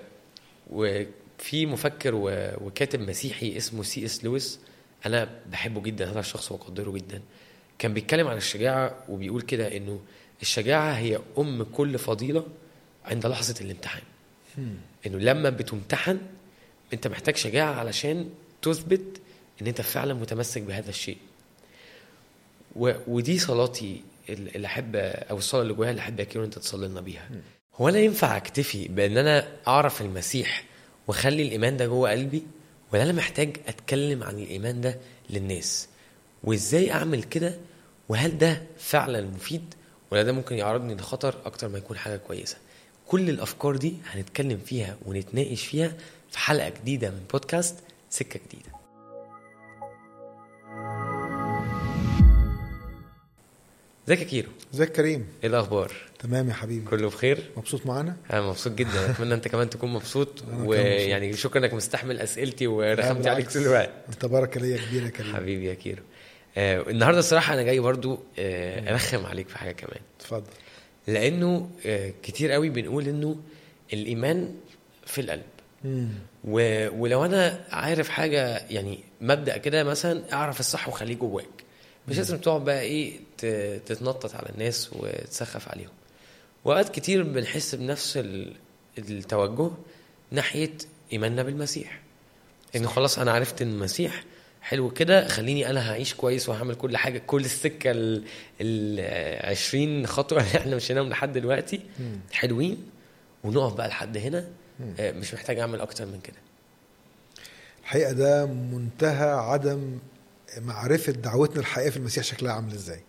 وفي مفكر و... وكاتب مسيحي اسمه سي اس لويس انا بحبه جدا هذا الشخص واقدره جدا كان بيتكلم عن الشجاعه وبيقول كده انه الشجاعه هي ام كل فضيله عند لحظه الامتحان انه لما بتمتحن انت محتاج شجاعه علشان تثبت ان انت فعلا متمسك بهذا الشيء و... ودي صلاتي اللي احب او الصلاه اللي جوايا اللي احب اكيد انت تصلي لنا بيها هو انا ينفع اكتفي بان انا اعرف المسيح واخلي الايمان ده جوه قلبي ولا انا محتاج اتكلم عن الايمان ده للناس وازاي اعمل كده وهل ده فعلا مفيد ولا ده ممكن يعرضني لخطر اكتر ما يكون حاجه كويسه كل الافكار دي هنتكلم فيها ونتناقش فيها في حلقه جديده من بودكاست سكه جديده ازيك يا كيرو ازيك كريم ايه الاخبار تمام يا حبيبي كله بخير مبسوط معانا انا مبسوط جدا اتمنى انت كمان تكون مبسوط أنا كمان ويعني شكرا انك مستحمل اسئلتي ورخمت لا، عليك بالعكس. طول الوقت انت بركه ليا كبيره يا كريم حبيبي يا كيرو آه النهارده الصراحه انا جاي برضو آه ارخم عليك في حاجه كمان اتفضل لانه آه كتير قوي بنقول انه الايمان في القلب مم. و... ولو انا عارف حاجه يعني مبدا كده مثلا اعرف الصح وخليه جواك مش لازم تقعد بقى ايه ت... تتنطط على الناس وتسخف عليهم واوقات كتير بنحس بنفس ال... التوجه ناحيه ايماننا بالمسيح انه خلاص انا عرفت ان المسيح حلو كده خليني انا هعيش كويس وهعمل كل حاجه كل السكه ال ال 20 خطوه اللي احنا مشيناهم لحد دلوقتي مم. حلوين ونقف بقى لحد هنا مم. آه، مش محتاج اعمل اكتر من كده الحقيقه ده منتهى عدم معرفه دعوتنا الحقيقيه في المسيح شكلها عامل ازاي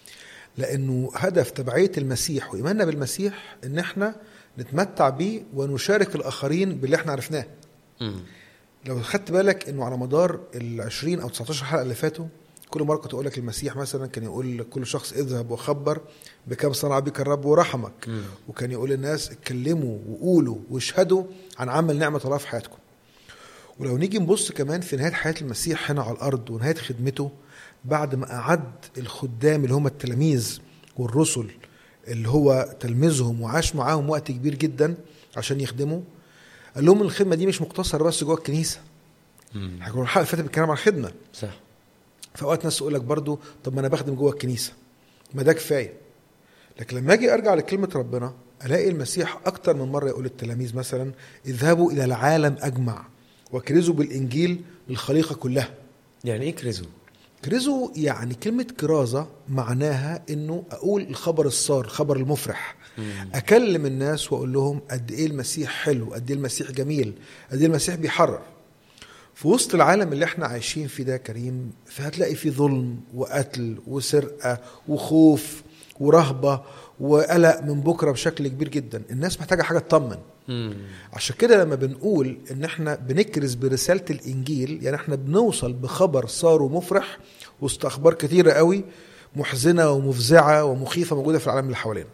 لانه هدف تبعيه المسيح وايماننا بالمسيح ان احنا نتمتع بيه ونشارك الاخرين باللي احنا عرفناه مم. لو خدت بالك انه على مدار ال 20 او 19 حلقه اللي فاتوا كل مره كنت اقول لك المسيح مثلا كان يقول لكل شخص اذهب وخبر بكم صنع بك الرب ورحمك مم. وكان يقول للناس اتكلموا وقولوا واشهدوا عن عمل نعمه الله في حياتكم ولو نيجي نبص كمان في نهايه حياه المسيح هنا على الارض ونهايه خدمته بعد ما اعد الخدام اللي هم التلاميذ والرسل اللي هو تلميذهم وعاش معاهم وقت كبير جدا عشان يخدموا قال لهم الخدمه دي مش مقتصره بس جوه الكنيسه مم. احنا كنا الحلقه اللي فاتت بنتكلم عن الخدمه صح في اوقات ناس تقول لك برضو طب ما انا بخدم جوه الكنيسه ما ده كفايه لكن لما اجي ارجع لكلمه ربنا الاقي المسيح اكتر من مره يقول للتلاميذ مثلا اذهبوا الى العالم اجمع وكرزوا بالانجيل للخليقه كلها يعني ايه كريزو كرزوا يعني كلمه كرازه معناها انه اقول الخبر السار الخبر المفرح اكلم الناس واقول لهم قد ايه المسيح حلو قد ايه المسيح جميل قد ايه المسيح بيحرر في وسط العالم اللي احنا عايشين فيه ده يا كريم فهتلاقي فيه ظلم وقتل وسرقه وخوف ورهبه وقلق من بكره بشكل كبير جدا الناس محتاجه حاجه تطمن مم. عشان كده لما بنقول ان احنا بنكرز برساله الانجيل يعني احنا بنوصل بخبر صار مفرح وسط اخبار كتيره قوي محزنه ومفزعه ومخيفه موجوده في العالم اللي حوالينا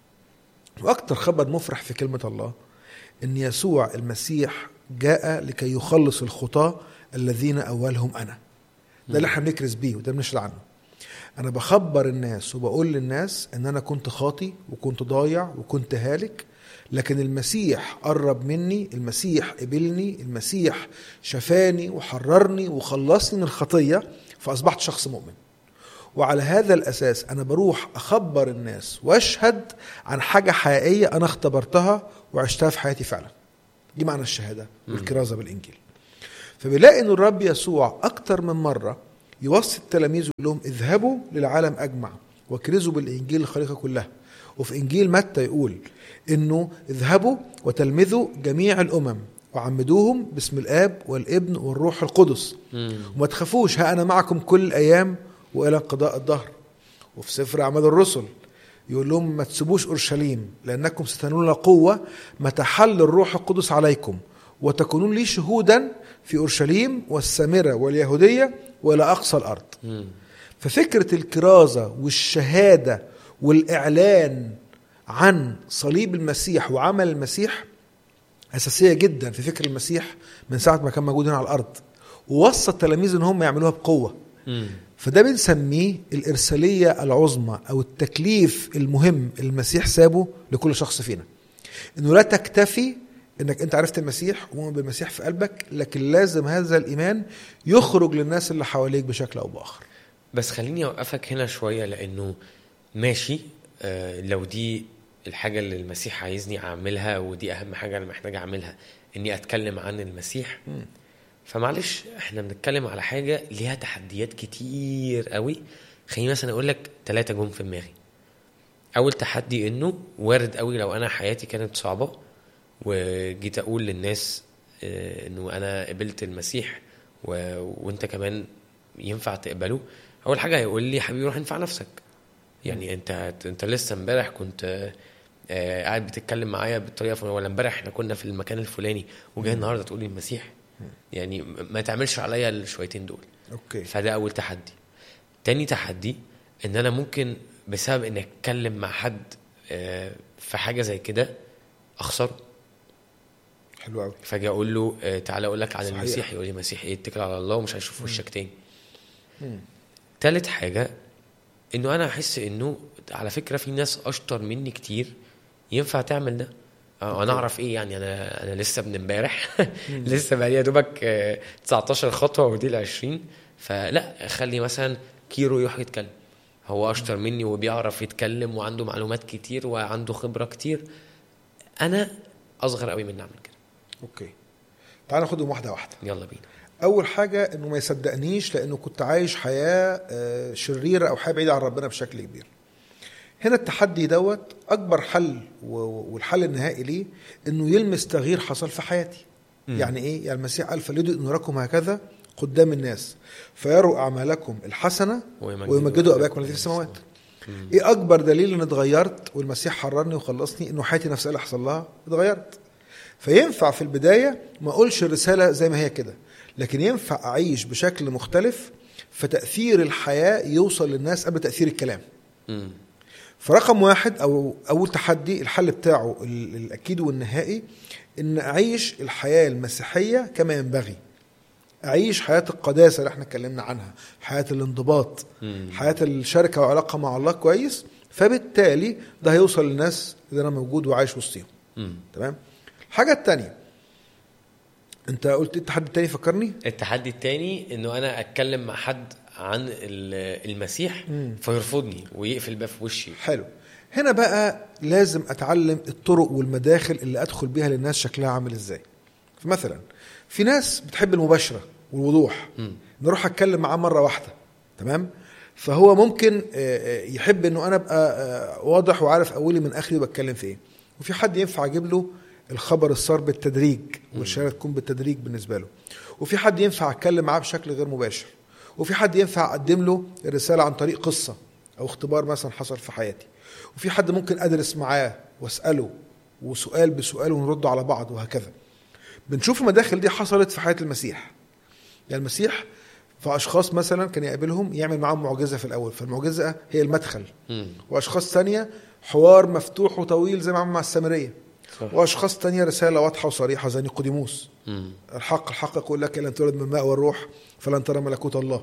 واكتر خبر مفرح في كلمه الله ان يسوع المسيح جاء لكي يخلص الخطاه الذين اولهم انا ده اللي احنا بنكرز بيه وده بنشهد عنه انا بخبر الناس وبقول للناس ان انا كنت خاطي وكنت ضايع وكنت هالك لكن المسيح قرب مني المسيح قبلني المسيح شفاني وحررني وخلصني من الخطيه فاصبحت شخص مؤمن وعلى هذا الاساس انا بروح اخبر الناس واشهد عن حاجه حقيقيه انا اختبرتها وعشتها في حياتي فعلا دي معنى الشهاده والكرازه بالانجيل فبنلاقي ان الرب يسوع اكتر من مره يوصي التلاميذ ويقول لهم اذهبوا للعالم اجمع واكرزوا بالانجيل الخليقه كلها وفي انجيل متى يقول انه اذهبوا وتلمذوا جميع الامم وعمدوهم باسم الاب والابن والروح القدس مم. وما تخافوش ها انا معكم كل الايام والى انقضاء الدهر وفي سفر اعمال الرسل يقول لهم ما تسيبوش اورشليم لانكم ستنالون قوه متى حل الروح القدس عليكم وتكونون لي شهودا في اورشليم والسامره واليهوديه والى اقصى الارض مم. ففكره الكرازه والشهاده والاعلان عن صليب المسيح وعمل المسيح اساسيه جدا في فكر المسيح من ساعه ما كان موجود هنا على الارض ووصى التلاميذ ان هم يعملوها بقوه مم. فده بنسميه الإرسالية العظمى أو التكليف المهم اللي المسيح سابه لكل شخص فينا إنه لا تكتفي إنك أنت عرفت المسيح ومؤمن بالمسيح في قلبك لكن لازم هذا الإيمان يخرج للناس اللي حواليك بشكل أو بآخر بس خليني اوقفك هنا شويه لانه ماشي آه لو دي الحاجه اللي المسيح عايزني اعملها ودي اهم حاجه انا محتاج اعملها اني اتكلم عن المسيح فمعلش احنا بنتكلم على حاجه ليها تحديات كتير قوي خليني مثلا اقول لك ثلاثه جم في دماغي اول تحدي انه وارد قوي لو انا حياتي كانت صعبه وجيت اقول للناس آه، انه انا قبلت المسيح و... وانت كمان ينفع تقبله اول حاجه هيقول لي حبيبي روح انفع نفسك يعني انت انت لسه امبارح كنت آه، قاعد بتتكلم معايا بالطريقه الفلانيه ولا امبارح احنا كنا في المكان الفلاني وجاي النهارده تقول لي المسيح يعني ما تعملش عليا الشويتين دول اوكي فده اول تحدي تاني تحدي ان انا ممكن بسبب اني اتكلم مع حد آه، في حاجه زي كده اخسره حلو قوي فاجي اقول له آه، تعالى اقول لك عن صحيح. المسيح يقول لي مسيح ايه اتكل على الله ومش هيشوف وشك تاني تالت حاجه انه انا احس انه على فكره في ناس اشطر مني كتير ينفع تعمل ده آه، انا اعرف ايه يعني انا انا لسه من امبارح لسه بقى يا دوبك آه، 19 خطوه ودي ال 20 فلا خلي مثلا كيرو يروح يتكلم هو اشطر مني وبيعرف يتكلم وعنده معلومات كتير وعنده خبره كتير انا اصغر قوي مني اعمل كده اوكي تعال ناخدهم واحده واحده يلا بينا اول حاجه انه ما يصدقنيش لانه كنت عايش حياه آه، شريره او حياه بعيده عن ربنا بشكل كبير هنا التحدي دوت اكبر حل و- و- والحل النهائي ليه انه يلمس تغيير حصل في حياتي مم. يعني ايه يعني المسيح قال فليدوا نوركم هكذا قدام الناس فيروا اعمالكم الحسنه ويمجدوا ويمجدوا أباكم اباكم الذي في السماوات مم. ايه اكبر دليل ان اتغيرت والمسيح حررني وخلصني انه حياتي نفسها اللي حصل لها اتغيرت فينفع في البدايه ما اقولش الرساله زي ما هي كده لكن ينفع اعيش بشكل مختلف فتاثير الحياه يوصل للناس قبل تاثير الكلام مم. فرقم واحد او اول تحدي الحل بتاعه ال- الاكيد والنهائي ان اعيش الحياه المسيحيه كما ينبغي اعيش حياه القداسه اللي احنا اتكلمنا عنها حياه الانضباط مم. حياه الشركه وعلاقه مع الله كويس فبالتالي ده هيوصل للناس اللي انا موجود وعايش وسطيهم مم. تمام الحاجه الثانيه انت قلت إيه التحدي الثاني فكرني التحدي التاني انه انا اتكلم مع حد عن ال- المسيح مم. فيرفضني ويقفل باب في وشي حلو هنا بقى لازم اتعلم الطرق والمداخل اللي ادخل بيها للناس شكلها عامل ازاي فمثلا في ناس بتحب المباشره والوضوح مم. نروح اتكلم معاه مره واحده تمام فهو ممكن آه، آه، يحب انه انا ابقى آه، واضح وعارف اولي من اخري وبتكلم في ايه وفي حد ينفع اجيب له الخبر الصار بالتدريج والشهاده تكون بالتدريج بالنسبه له وفي حد ينفع اتكلم معاه بشكل غير مباشر وفي حد ينفع اقدم له الرساله عن طريق قصه او اختبار مثلا حصل في حياتي وفي حد ممكن ادرس معاه واساله وسؤال بسؤال ونرد على بعض وهكذا بنشوف المداخل دي حصلت في حياه المسيح يعني المسيح فاشخاص مثلا كان يقابلهم يعمل معاهم معجزه في الاول فالمعجزه هي المدخل مم. واشخاص ثانيه حوار مفتوح وطويل زي ما عمل مع السامريه صح. واشخاص تانية رساله واضحه وصريحه زي نيقوديموس مم. الحق الحق يقول لك لن تولد من الماء والروح فلن ترى ملكوت الله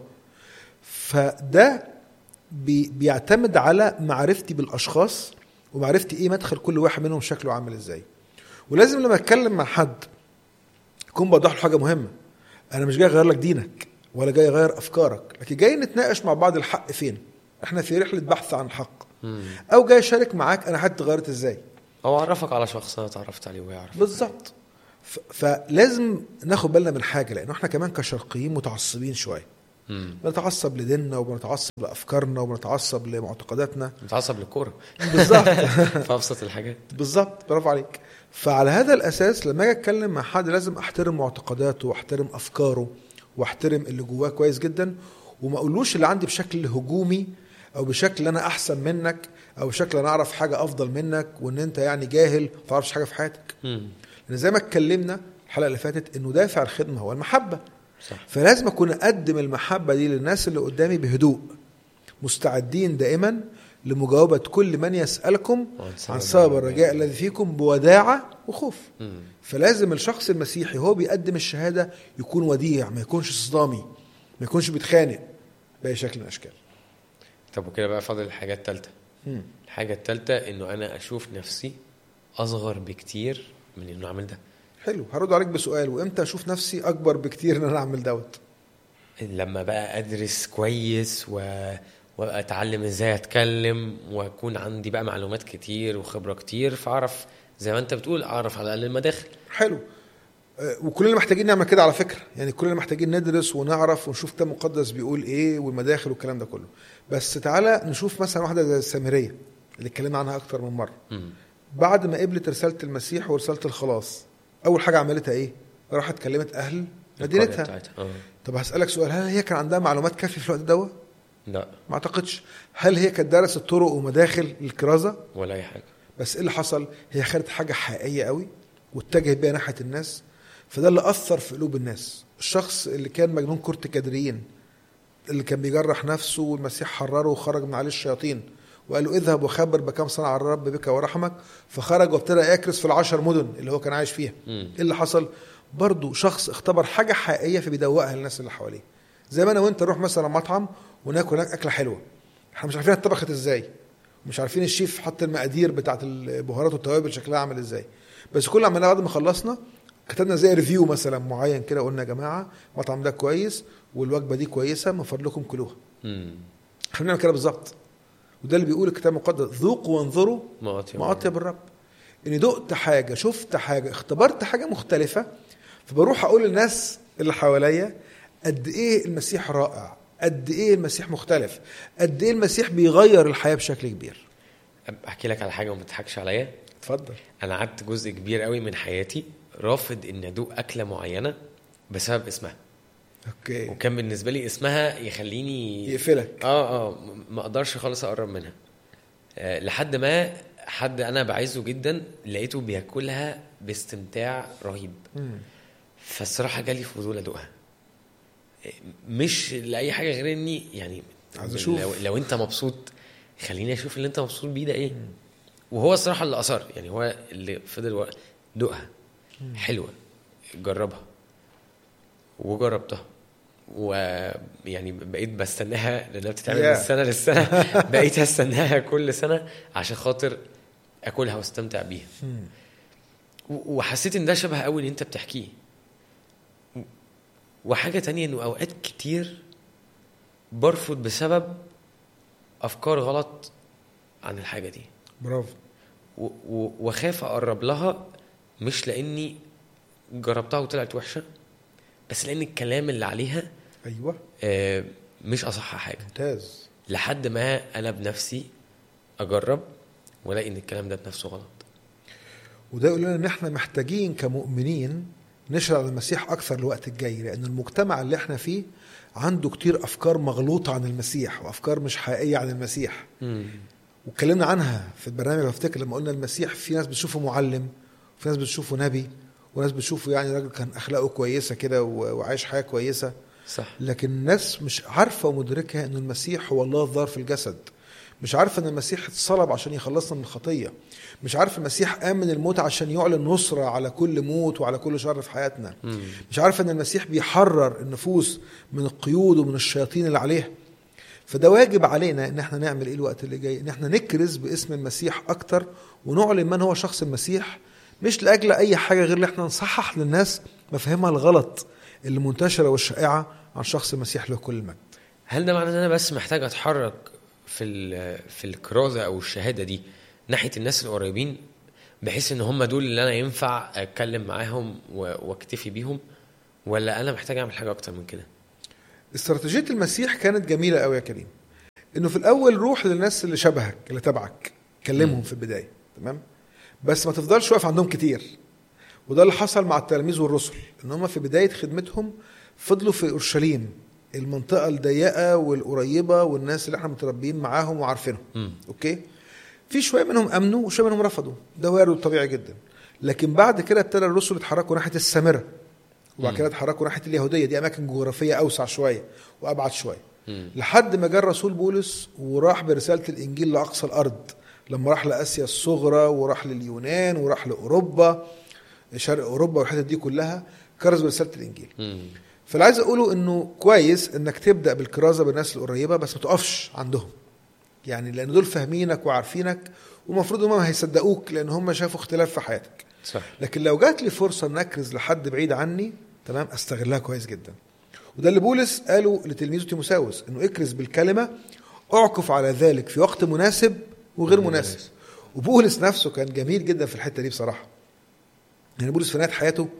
فده بي بيعتمد على معرفتي بالاشخاص ومعرفتي ايه مدخل كل واحد منهم شكله عامل ازاي ولازم لما اتكلم مع حد اكون بوضح له حاجه مهمه انا مش جاي اغير لك دينك ولا جاي اغير افكارك لكن جاي نتناقش مع بعض الحق فين احنا في رحله بحث عن الحق مم. او جاي اشارك معاك انا حياتي اتغيرت ازاي او اعرفك على شخص انا اتعرفت عليه ويعرف بالظبط ف- فلازم ناخد بالنا من حاجه لان احنا كمان كشرقيين متعصبين شويه مم. بنتعصب لديننا وبنتعصب لافكارنا وبنتعصب لمعتقداتنا متعصب للكوره بالظبط في ابسط الحاجات بالظبط برافو عليك فعلى هذا الاساس لما اجي اتكلم مع حد لازم احترم معتقداته واحترم افكاره واحترم اللي جواه كويس جدا وما اقولوش اللي عندي بشكل هجومي او بشكل انا احسن منك او بشكل انا اعرف حاجه افضل منك وان انت يعني جاهل ما تعرفش حاجه في حياتك مم. لان زي ما اتكلمنا الحلقه اللي فاتت انه دافع الخدمه هو المحبه صح فلازم اكون اقدم المحبه دي للناس اللي قدامي بهدوء مستعدين دائما لمجاوبه كل من يسالكم عن سبب الرجاء الذي فيكم بوداعه وخوف مم. فلازم الشخص المسيحي هو بيقدم الشهاده يكون وديع ما يكونش صدامي ما يكونش بيتخانق باي شكل من الاشكال طب وكده بقى فاضل الحاجه الثالثه مم. الحاجه الثالثه انه انا اشوف نفسي اصغر بكتير من انه اعمل ده حلو هرد عليك بسؤال وامتى اشوف نفسي اكبر بكتير ان انا اعمل دوت لما بقى ادرس كويس و... وابقى اتعلم ازاي اتكلم واكون عندي بقى معلومات كتير وخبره كتير فاعرف زي ما انت بتقول اعرف على الاقل المداخل حلو آه، وكلنا محتاجين نعمل كده على فكره يعني كلنا محتاجين ندرس ونعرف ونشوف كتاب مقدس بيقول ايه والمداخل والكلام ده كله بس تعالى نشوف مثلا واحده زي السامريه اللي اتكلمنا عنها اكتر من مره مم. بعد ما قبلت رساله المسيح ورساله الخلاص اول حاجه عملتها ايه راحت كلمت اهل القرية مدينتها بتاعتها. اه طب هسالك سؤال هل هي كان عندها معلومات كافيه في الوقت دوت لا ما اعتقدش هل هي كانت دارست طرق ومداخل الكرازه ولا اي حاجه بس ايه اللي حصل هي خدت حاجه حقيقيه قوي واتجهت بيها ناحيه الناس فده اللي اثر في قلوب الناس الشخص اللي كان مجنون كرة الكادريين اللي كان بيجرح نفسه والمسيح حرره وخرج من عليه الشياطين وقال له اذهب وخبر بكم صنع الرب بك ورحمك فخرج وابتدى يكرس في العشر مدن اللي هو كان عايش فيها مم. ايه اللي حصل برضه شخص اختبر حاجه حقيقيه فبيدوقها للناس اللي حواليه زي ما انا وانت نروح مثلا مطعم وناكل هناك اكله حلوه احنا مش عارفين اتطبخت ازاي مش عارفين الشيف حط المقادير بتاعت البهارات والتوابل شكلها عامل ازاي بس كل اللي عملناه بعد ما خلصنا كتبنا زي ريفيو مثلا معين كده قلنا يا جماعه المطعم ده كويس والوجبه دي كويسه من فضلكم كلوها مم. احنا بنعمل كده بالظبط وده اللي بيقول الكتاب المقدس ذوقوا وانظروا ما اطيب ما اطيب الرب اني دقت حاجه شفت حاجه اختبرت حاجه مختلفه فبروح اقول للناس اللي حواليا قد ايه المسيح رائع قد ايه المسيح مختلف قد ايه المسيح بيغير الحياه بشكل كبير احكي لك على حاجه وما تضحكش عليا اتفضل انا قعدت جزء كبير قوي من حياتي رافض ان ادوق اكله معينه بسبب اسمها اوكي وكان بالنسبه لي اسمها يخليني يقفلك اه اه م- ما اقدرش خالص اقرب منها آه لحد ما حد انا بعزه جدا لقيته بياكلها باستمتاع رهيب مم. فالصراحه جالي فضول ادوقها آه، مش لاي حاجه غير اني يعني عايز أشوف. لو, لو انت مبسوط خليني اشوف اللي انت مبسوط بيه ده ايه وهو الصراحه اللي اصر يعني هو اللي فضل و- دوقها حلوه جربها وجربتها ويعني بقيت بستناها لانها بتتعمل Yeah. من السنه للسنه بقيت استناها كل سنه عشان خاطر اكلها واستمتع بيها مم. و- وحسيت ان ده شبه قوي اللي انت بتحكيه و- وحاجه تانية انه اوقات كتير برفض بسبب افكار غلط عن الحاجه دي برافو و- و- واخاف اقرب لها مش لاني جربتها وطلعت وحشه بس لان الكلام اللي عليها ايوه آه، مش اصح حاجه ممتاز لحد ما انا بنفسي اجرب والاقي ان الكلام ده بنفسه غلط وده يقول لنا ان احنا محتاجين كمؤمنين نشرع المسيح اكثر الوقت الجاي لان المجتمع اللي احنا فيه عنده كتير افكار مغلوطه عن المسيح وافكار مش حقيقيه عن المسيح واتكلمنا عنها في البرنامج بفتكر لما قلنا المسيح في ناس بتشوفه معلم وفي ناس بتشوفه نبي وناس بتشوفه يعني راجل كان اخلاقه كويسه كده و- وعايش حياه كويسه صح لكن الناس مش عارفه ومدركه ان المسيح هو الله الظاهر في الجسد مش عارفه ان المسيح اتصلب عشان يخلصنا من الخطيه مش عارف المسيح قام من الموت عشان يعلن نصره على كل موت وعلى كل شر في حياتنا مم. مش عارفه ان المسيح بيحرر النفوس من القيود ومن الشياطين اللي عليها فده واجب علينا ان احنا نعمل ايه الوقت اللي جاي ان احنا نكرز باسم المسيح اكتر ونعلن من هو شخص المسيح مش لاجل اي حاجه غير ان احنا نصحح للناس مفاهيمها الغلط اللي منتشره والشائعه عن شخص المسيح له كل المجد هل ده معناه ان انا بس محتاج اتحرك في ال- في الكرازه او الشهاده دي ناحيه الناس القريبين بحيث ان هم دول اللي انا ينفع اتكلم معاهم و- واكتفي بيهم ولا انا محتاج اعمل حاجه اكتر من كده استراتيجيه المسيح كانت جميله قوي يا كريم انه في الاول روح للناس اللي شبهك اللي تبعك كلمهم في البدايه تمام بس ما تفضلش واقف عندهم كتير وده اللي حصل مع التلاميذ والرسل ان هم في بدايه خدمتهم فضلوا في اورشليم المنطقه الضيقه والقريبه والناس اللي احنا متربيين معاهم وعارفينهم مم. اوكي في شويه منهم امنوا وشويه منهم رفضوا ده وارد طبيعي جدا لكن بعد كده ابتدى الرسل يتحركوا ناحيه السامره وبعد كده اتحركوا ناحيه اليهوديه دي اماكن جغرافيه اوسع شويه وابعد شويه مم. لحد ما جاء الرسول بولس وراح برساله الانجيل لاقصى الارض لما راح لاسيا الصغرى وراح لليونان وراح لاوروبا شرق اوروبا والحتت دي كلها كرز برساله الانجيل مم. فاللي عايز اقوله انه كويس انك تبدا بالكرازه بالناس القريبه بس ما تقفش عندهم يعني لان دول فاهمينك وعارفينك ومفروض هم هيصدقوك لان هم شافوا اختلاف في حياتك صح لكن لو جات لي فرصه ان اكرز لحد بعيد عني تمام استغلها كويس جدا وده اللي بولس قاله لتلميذه تيموساوس انه اكرز بالكلمه اعكف على ذلك في وقت مناسب وغير غير مناسب مناسب. وبولس نفسه كان جميل جدا في الحته دي بصراحه يعني بولس في نهايه حياته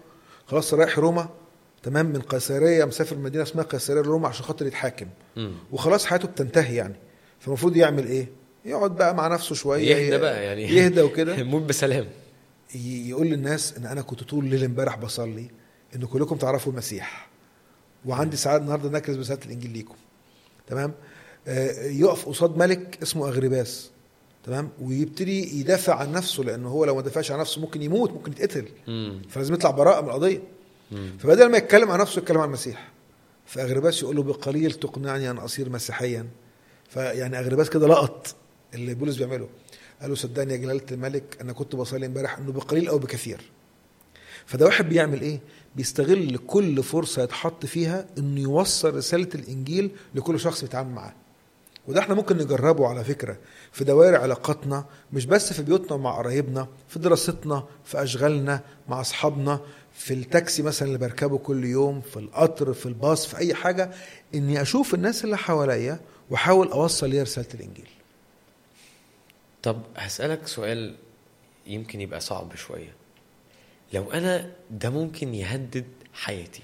خلاص رايح روما تمام من قيصريه مسافر مدينه اسمها قيصريه روما عشان خاطر يتحاكم مم. وخلاص حياته بتنتهي يعني فالمفروض يعمل ايه يقعد بقى مع نفسه شويه يهدى بقى يعني يهدى وكده موت بسلام ي- يقول للناس ان انا كنت طول الليل امبارح بصلي ان كلكم تعرفوا المسيح وعندي سعاده النهارده نكرز برساله الانجيل ليكم تمام آه، يقف قصاد ملك اسمه اغرباس تمام ويبتدي يدافع عن نفسه لانه هو لو ما دافعش عن نفسه ممكن يموت ممكن يتقتل مم. فلازم يطلع براءه من القضيه مم. فبدل ما يتكلم عن نفسه يتكلم عن المسيح فاغرباس يقول له بقليل تقنعني ان اصير مسيحيا فيعني اغرباس كده لقط اللي بولس بيعمله قال له صدقني يا جلاله الملك انا كنت بصلي امبارح انه بقليل او بكثير فده واحد بيعمل ايه بيستغل كل فرصه يتحط فيها انه يوصل رساله الانجيل لكل شخص بيتعامل معاه وده احنا ممكن نجربه على فكره في دوائر علاقاتنا مش بس في بيوتنا مع قرايبنا في دراستنا في اشغالنا مع اصحابنا في التاكسي مثلا اللي بركبه كل يوم في القطر في الباص في اي حاجه اني اشوف الناس اللي حواليا واحاول اوصل ليها رساله الانجيل طب هسألك سؤال يمكن يبقى صعب شوية لو أنا ده ممكن يهدد حياتي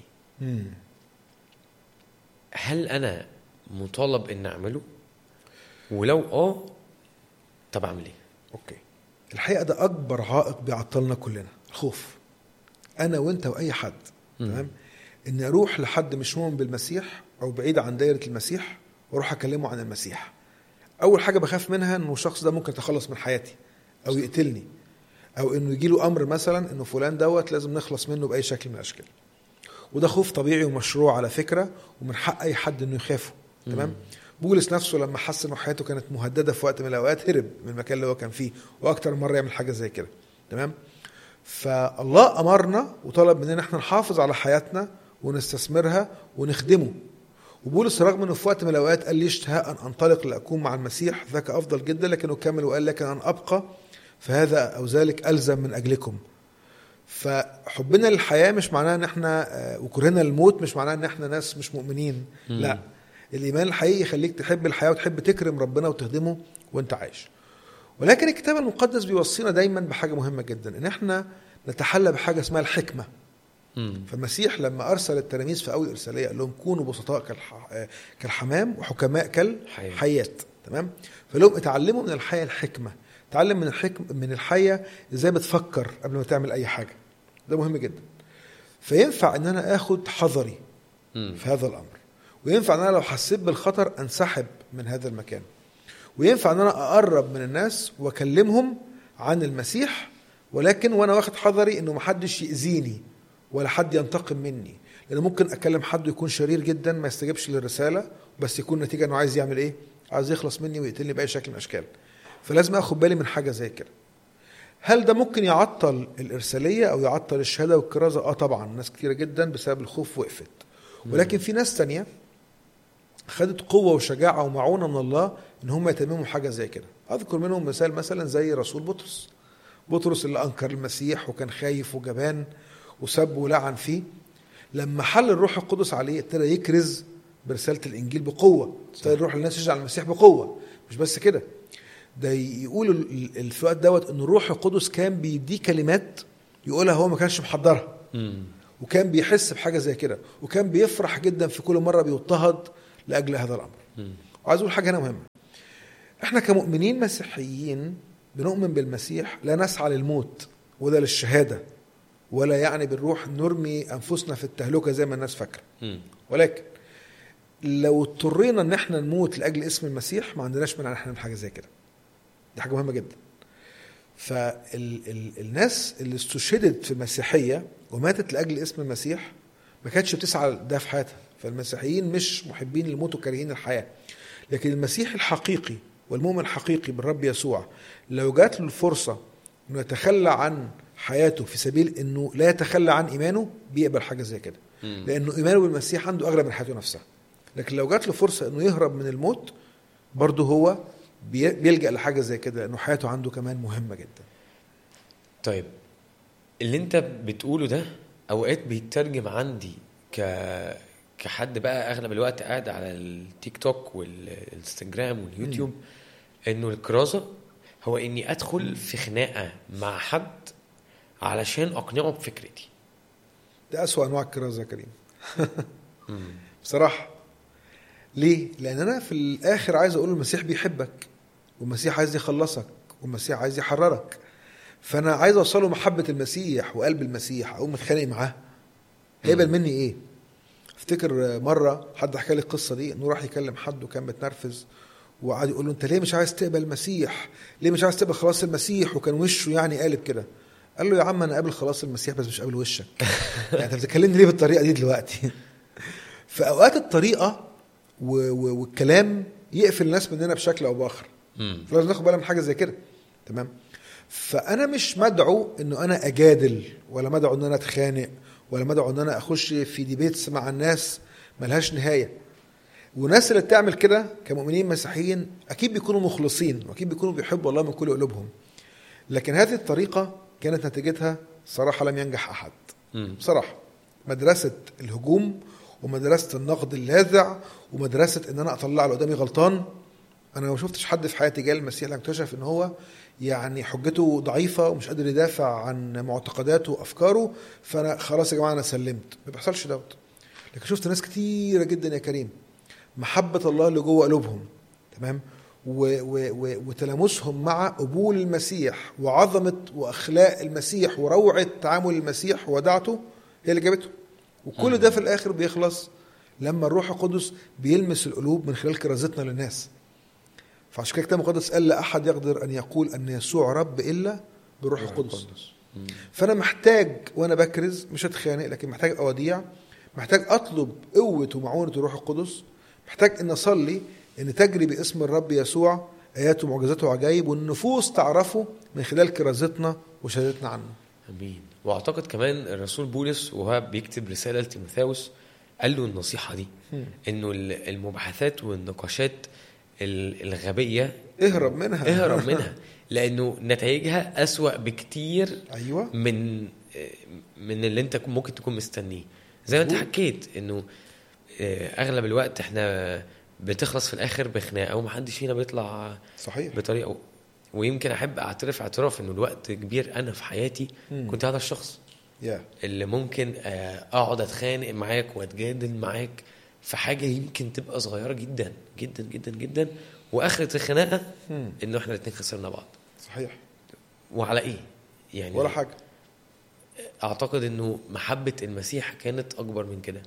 هل أنا مطالب إن أعمله؟ ولو آه طب أعمل إيه؟ اوكي الحقيقه ده اكبر عائق بيعطلنا كلنا الخوف انا وانت واي حد مم. تمام اني اروح لحد مش مؤمن بالمسيح او بعيد عن دايره المسيح واروح اكلمه عن المسيح اول حاجه بخاف منها انه الشخص ده ممكن يتخلص من حياتي او يقتلني او انه يجي له امر مثلا انه فلان دوت لازم نخلص منه باي شكل من الاشكال وده خوف طبيعي ومشروع على فكره ومن حق اي حد انه يخافه تمام بولس نفسه لما حس انه حياته كانت مهدده في وقت من الاوقات هرب من المكان اللي هو كان فيه واكتر من مره يعمل حاجه زي كده تمام فالله امرنا وطلب مننا احنا نحافظ على حياتنا ونستثمرها ونخدمه وبولس رغم انه في وقت من الاوقات قال لي اشتهاء ان انطلق لاكون مع المسيح ذاك افضل جدا لكنه كمل وقال لكن ان ابقى فهذا او ذلك الزم من اجلكم فحبنا للحياه مش معناه ان احنا آه، وكرهنا للموت مش معناه ان احنا ناس مش مؤمنين مم. لا الايمان الحقيقي يخليك تحب الحياه وتحب تكرم ربنا وتخدمه وانت عايش ولكن الكتاب المقدس بيوصينا دايما بحاجه مهمه جدا ان احنا نتحلى بحاجه اسمها الحكمه مم. فالمسيح لما ارسل التلاميذ في اول ارساليه قال لهم كونوا بسطاء كالح... آه، كالحمام وحكماء حياة. كالحيات تمام فلهم اتعلموا من الحياه الحكمه تعلم من الحكم من الحياه ازاي بتفكر قبل ما تعمل اي حاجه ده مهم جدا فينفع ان انا اخد حذري مم. في هذا الامر وينفع ان انا لو حسيت بالخطر انسحب من هذا المكان وينفع ان انا اقرب من الناس واكلمهم عن المسيح ولكن وانا واخد حذري انه محدش ياذيني ولا حد ينتقم مني لان ممكن اكلم حد يكون شرير جدا ما يستجيبش للرساله بس يكون نتيجه انه عايز يعمل ايه عايز يخلص مني ويقتلني باي شكل من الاشكال فلازم اخد بالي من حاجه زي كده هل ده ممكن يعطل الارساليه او يعطل الشهاده والكرازه اه طبعا ناس كتيره جدا بسبب الخوف وقفت ولكن في ناس تانية خدت قوة وشجاعة ومعونة من الله إن هم يتمموا حاجة زي كده أذكر منهم مثال مثلا زي رسول بطرس بطرس اللي أنكر المسيح وكان خايف وجبان وسب ولعن فيه لما حل الروح القدس عليه ابتدى يكرز برسالة الإنجيل بقوة ابتدى يروح للناس يشجع المسيح بقوة مش بس كده ده يقول ال- ال- في الوقت دوت إن الروح القدس كان بيديه كلمات يقولها هو ما كانش محضرها مم. وكان بيحس بحاجه زي كده وكان بيفرح جدا في كل مره بيضطهد لاجل هذا الامر مم. وعايز اقول حاجه هنا مهمه احنا كمؤمنين مسيحيين بنؤمن بالمسيح لا نسعى للموت ولا للشهاده ولا يعني بنروح نرمي انفسنا في التهلكه زي ما الناس فاكره مم. ولكن لو اضطرينا ان احنا نموت لاجل اسم المسيح ما عندناش مانع ان احنا نعمل حاجه زي كده دي حاجه مهمه جدا فالناس اللي استشهدت في المسيحيه وماتت لاجل اسم المسيح ما كانتش بتسعى ده في حياتها فالمسيحيين مش محبين الموت وكارهين الحياه لكن المسيح الحقيقي والمؤمن الحقيقي بالرب يسوع لو جات له الفرصه انه يتخلى عن حياته في سبيل انه لا يتخلى عن ايمانه بيقبل حاجه زي كده مم. لانه ايمانه بالمسيح عنده اغلى من حياته نفسها لكن لو جات له فرصه انه يهرب من الموت برضه هو بي- بيلجا لحاجه زي كده لانه حياته عنده كمان مهمه جدا طيب اللي انت بتقوله ده اوقات بيترجم عندي ك كحد بقى اغلب الوقت قاعد على التيك توك والانستجرام واليوتيوب انه الكرازه هو اني ادخل في خناقه مع حد علشان اقنعه بفكرتي ده اسوأ انواع الكرازه يا كريم مم. بصراحه ليه لان انا في الاخر عايز اقول المسيح بيحبك والمسيح عايز يخلصك والمسيح عايز يحررك فانا عايز اوصله محبه المسيح وقلب المسيح اقوم متخانق معاه هيقبل مني ايه افتكر مره حد حكى لي القصه دي انه راح يكلم حد وكان متنرفز وقعد يقول له انت ليه مش عايز تقبل المسيح ليه مش عايز تقبل خلاص المسيح وكان وشه يعني قالب كده قال له يا عم انا قابل خلاص المسيح بس مش قابل وشك يعني انت بتكلمني ليه بالطريقه دي دلوقتي فاوقات الطريقه و- و- والكلام يقفل الناس مننا بشكل او باخر مم. فلازم ناخد بالنا من حاجه زي كده تمام فانا مش مدعو انه انا اجادل ولا مدعو ان انا اتخانق ولا مدعو ان انا اخش في ديبيتس مع الناس ملهاش نهايه والناس اللي بتعمل كده كمؤمنين مسيحيين اكيد بيكونوا مخلصين واكيد بيكونوا بيحبوا الله من كل قلوبهم لكن هذه الطريقه كانت نتيجتها صراحه لم ينجح احد مم. بصراحه مدرسه الهجوم ومدرسه النقد اللاذع ومدرسه ان انا اطلع اللي قدامي غلطان انا ما شفتش حد في حياتي جاء المسيح لما اكتشف ان هو يعني حجته ضعيفه ومش قادر يدافع عن معتقداته وافكاره فانا خلاص يا جماعه انا سلمت ما بيحصلش دوت لكن شفت ناس كتيره جدا يا كريم محبه الله اللي جوه قلوبهم تمام و و و وتلامسهم مع قبول المسيح وعظمه واخلاق المسيح وروعه تعامل المسيح وودعته هي اللي جابته وكل ده في الاخر بيخلص لما الروح القدس بيلمس القلوب من خلال كرازتنا للناس فعشان كده الكتاب المقدس قال لا احد يقدر ان يقول ان يسوع رب الا بالروح القدس مم. فانا محتاج وانا بكرز مش هتخانق لكن محتاج اوديع محتاج اطلب قوه ومعونه الروح القدس محتاج ان اصلي ان تجري باسم الرب يسوع اياته ومعجزاته وعجائب والنفوس تعرفه من خلال كرازتنا وشهادتنا عنه امين واعتقد كمان الرسول بولس وهو بيكتب رساله لتيموثاوس قال له النصيحه دي انه ال- المباحثات والنقاشات ال- الغبيه اهرب منها اهرب منها لانه نتائجها اسوا بكتير ايوه من من اللي انت ممكن تكون مستنيه زي ما انت مظبوط. حكيت انه آه، اغلب الوقت احنا بتخلص في الاخر بخناقه ومحدش فينا بيطلع صحيح بطريقه ويمكن احب اعترف اعتراف انه الوقت كبير انا في حياتي مم. كنت هذا الشخص يا اللي ممكن آه، اقعد اتخانق معاك واتجادل معاك في حاجه يمكن تبقى صغيره جدا جدا جدا جدا واخره الخناقه مم. انه احنا الاثنين خسرنا بعض صحيح وعلى ايه؟ يعني ولا حاجه اعتقد انه محبه المسيح كانت اكبر من كده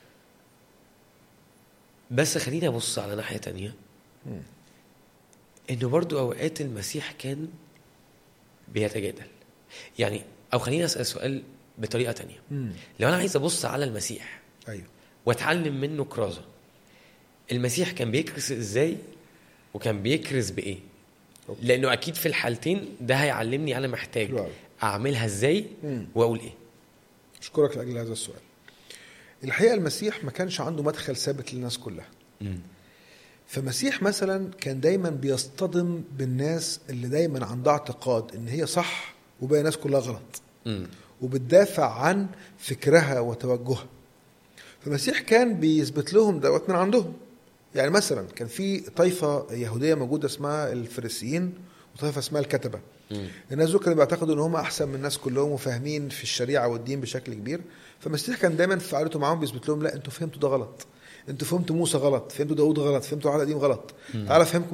بس خليني ابص على ناحيه تانية مم. انه برضو اوقات المسيح كان بيتجادل يعني او خليني اسال سؤال بطريقه تانية مم. لو انا عايز ابص على المسيح ايوه واتعلم منه كرازه المسيح كان بيكرز ازاي وكان بيكرز بايه أوكي. لانه اكيد في الحالتين ده هيعلمني انا محتاج حلو أوي. اعملها ازاي مم. واقول ايه اشكرك لاجل هذا السؤال الحقيقه المسيح ما كانش عنده مدخل ثابت للناس كلها مم. فمسيح مثلا كان دايما بيصطدم بالناس اللي دايما عندها اعتقاد ان هي صح وباقي الناس كلها غلط مم. وبتدافع عن فكرها وتوجهها فالمسيح كان بيثبت لهم دوت من عندهم يعني مثلا كان في طائفه يهوديه موجوده اسمها الفريسيين وطائفه اسمها الكتبه مم. الناس دول كانوا بيعتقدوا ان هم احسن من الناس كلهم وفاهمين في الشريعه والدين بشكل كبير فالمسيح كان دايما في فعاليته معاهم بيثبت لهم لا انتوا فهمتوا ده غلط انتوا فهمتوا موسى غلط فهمتوا داود غلط فهمتوا العهد القديم غلط تعالى افهمكم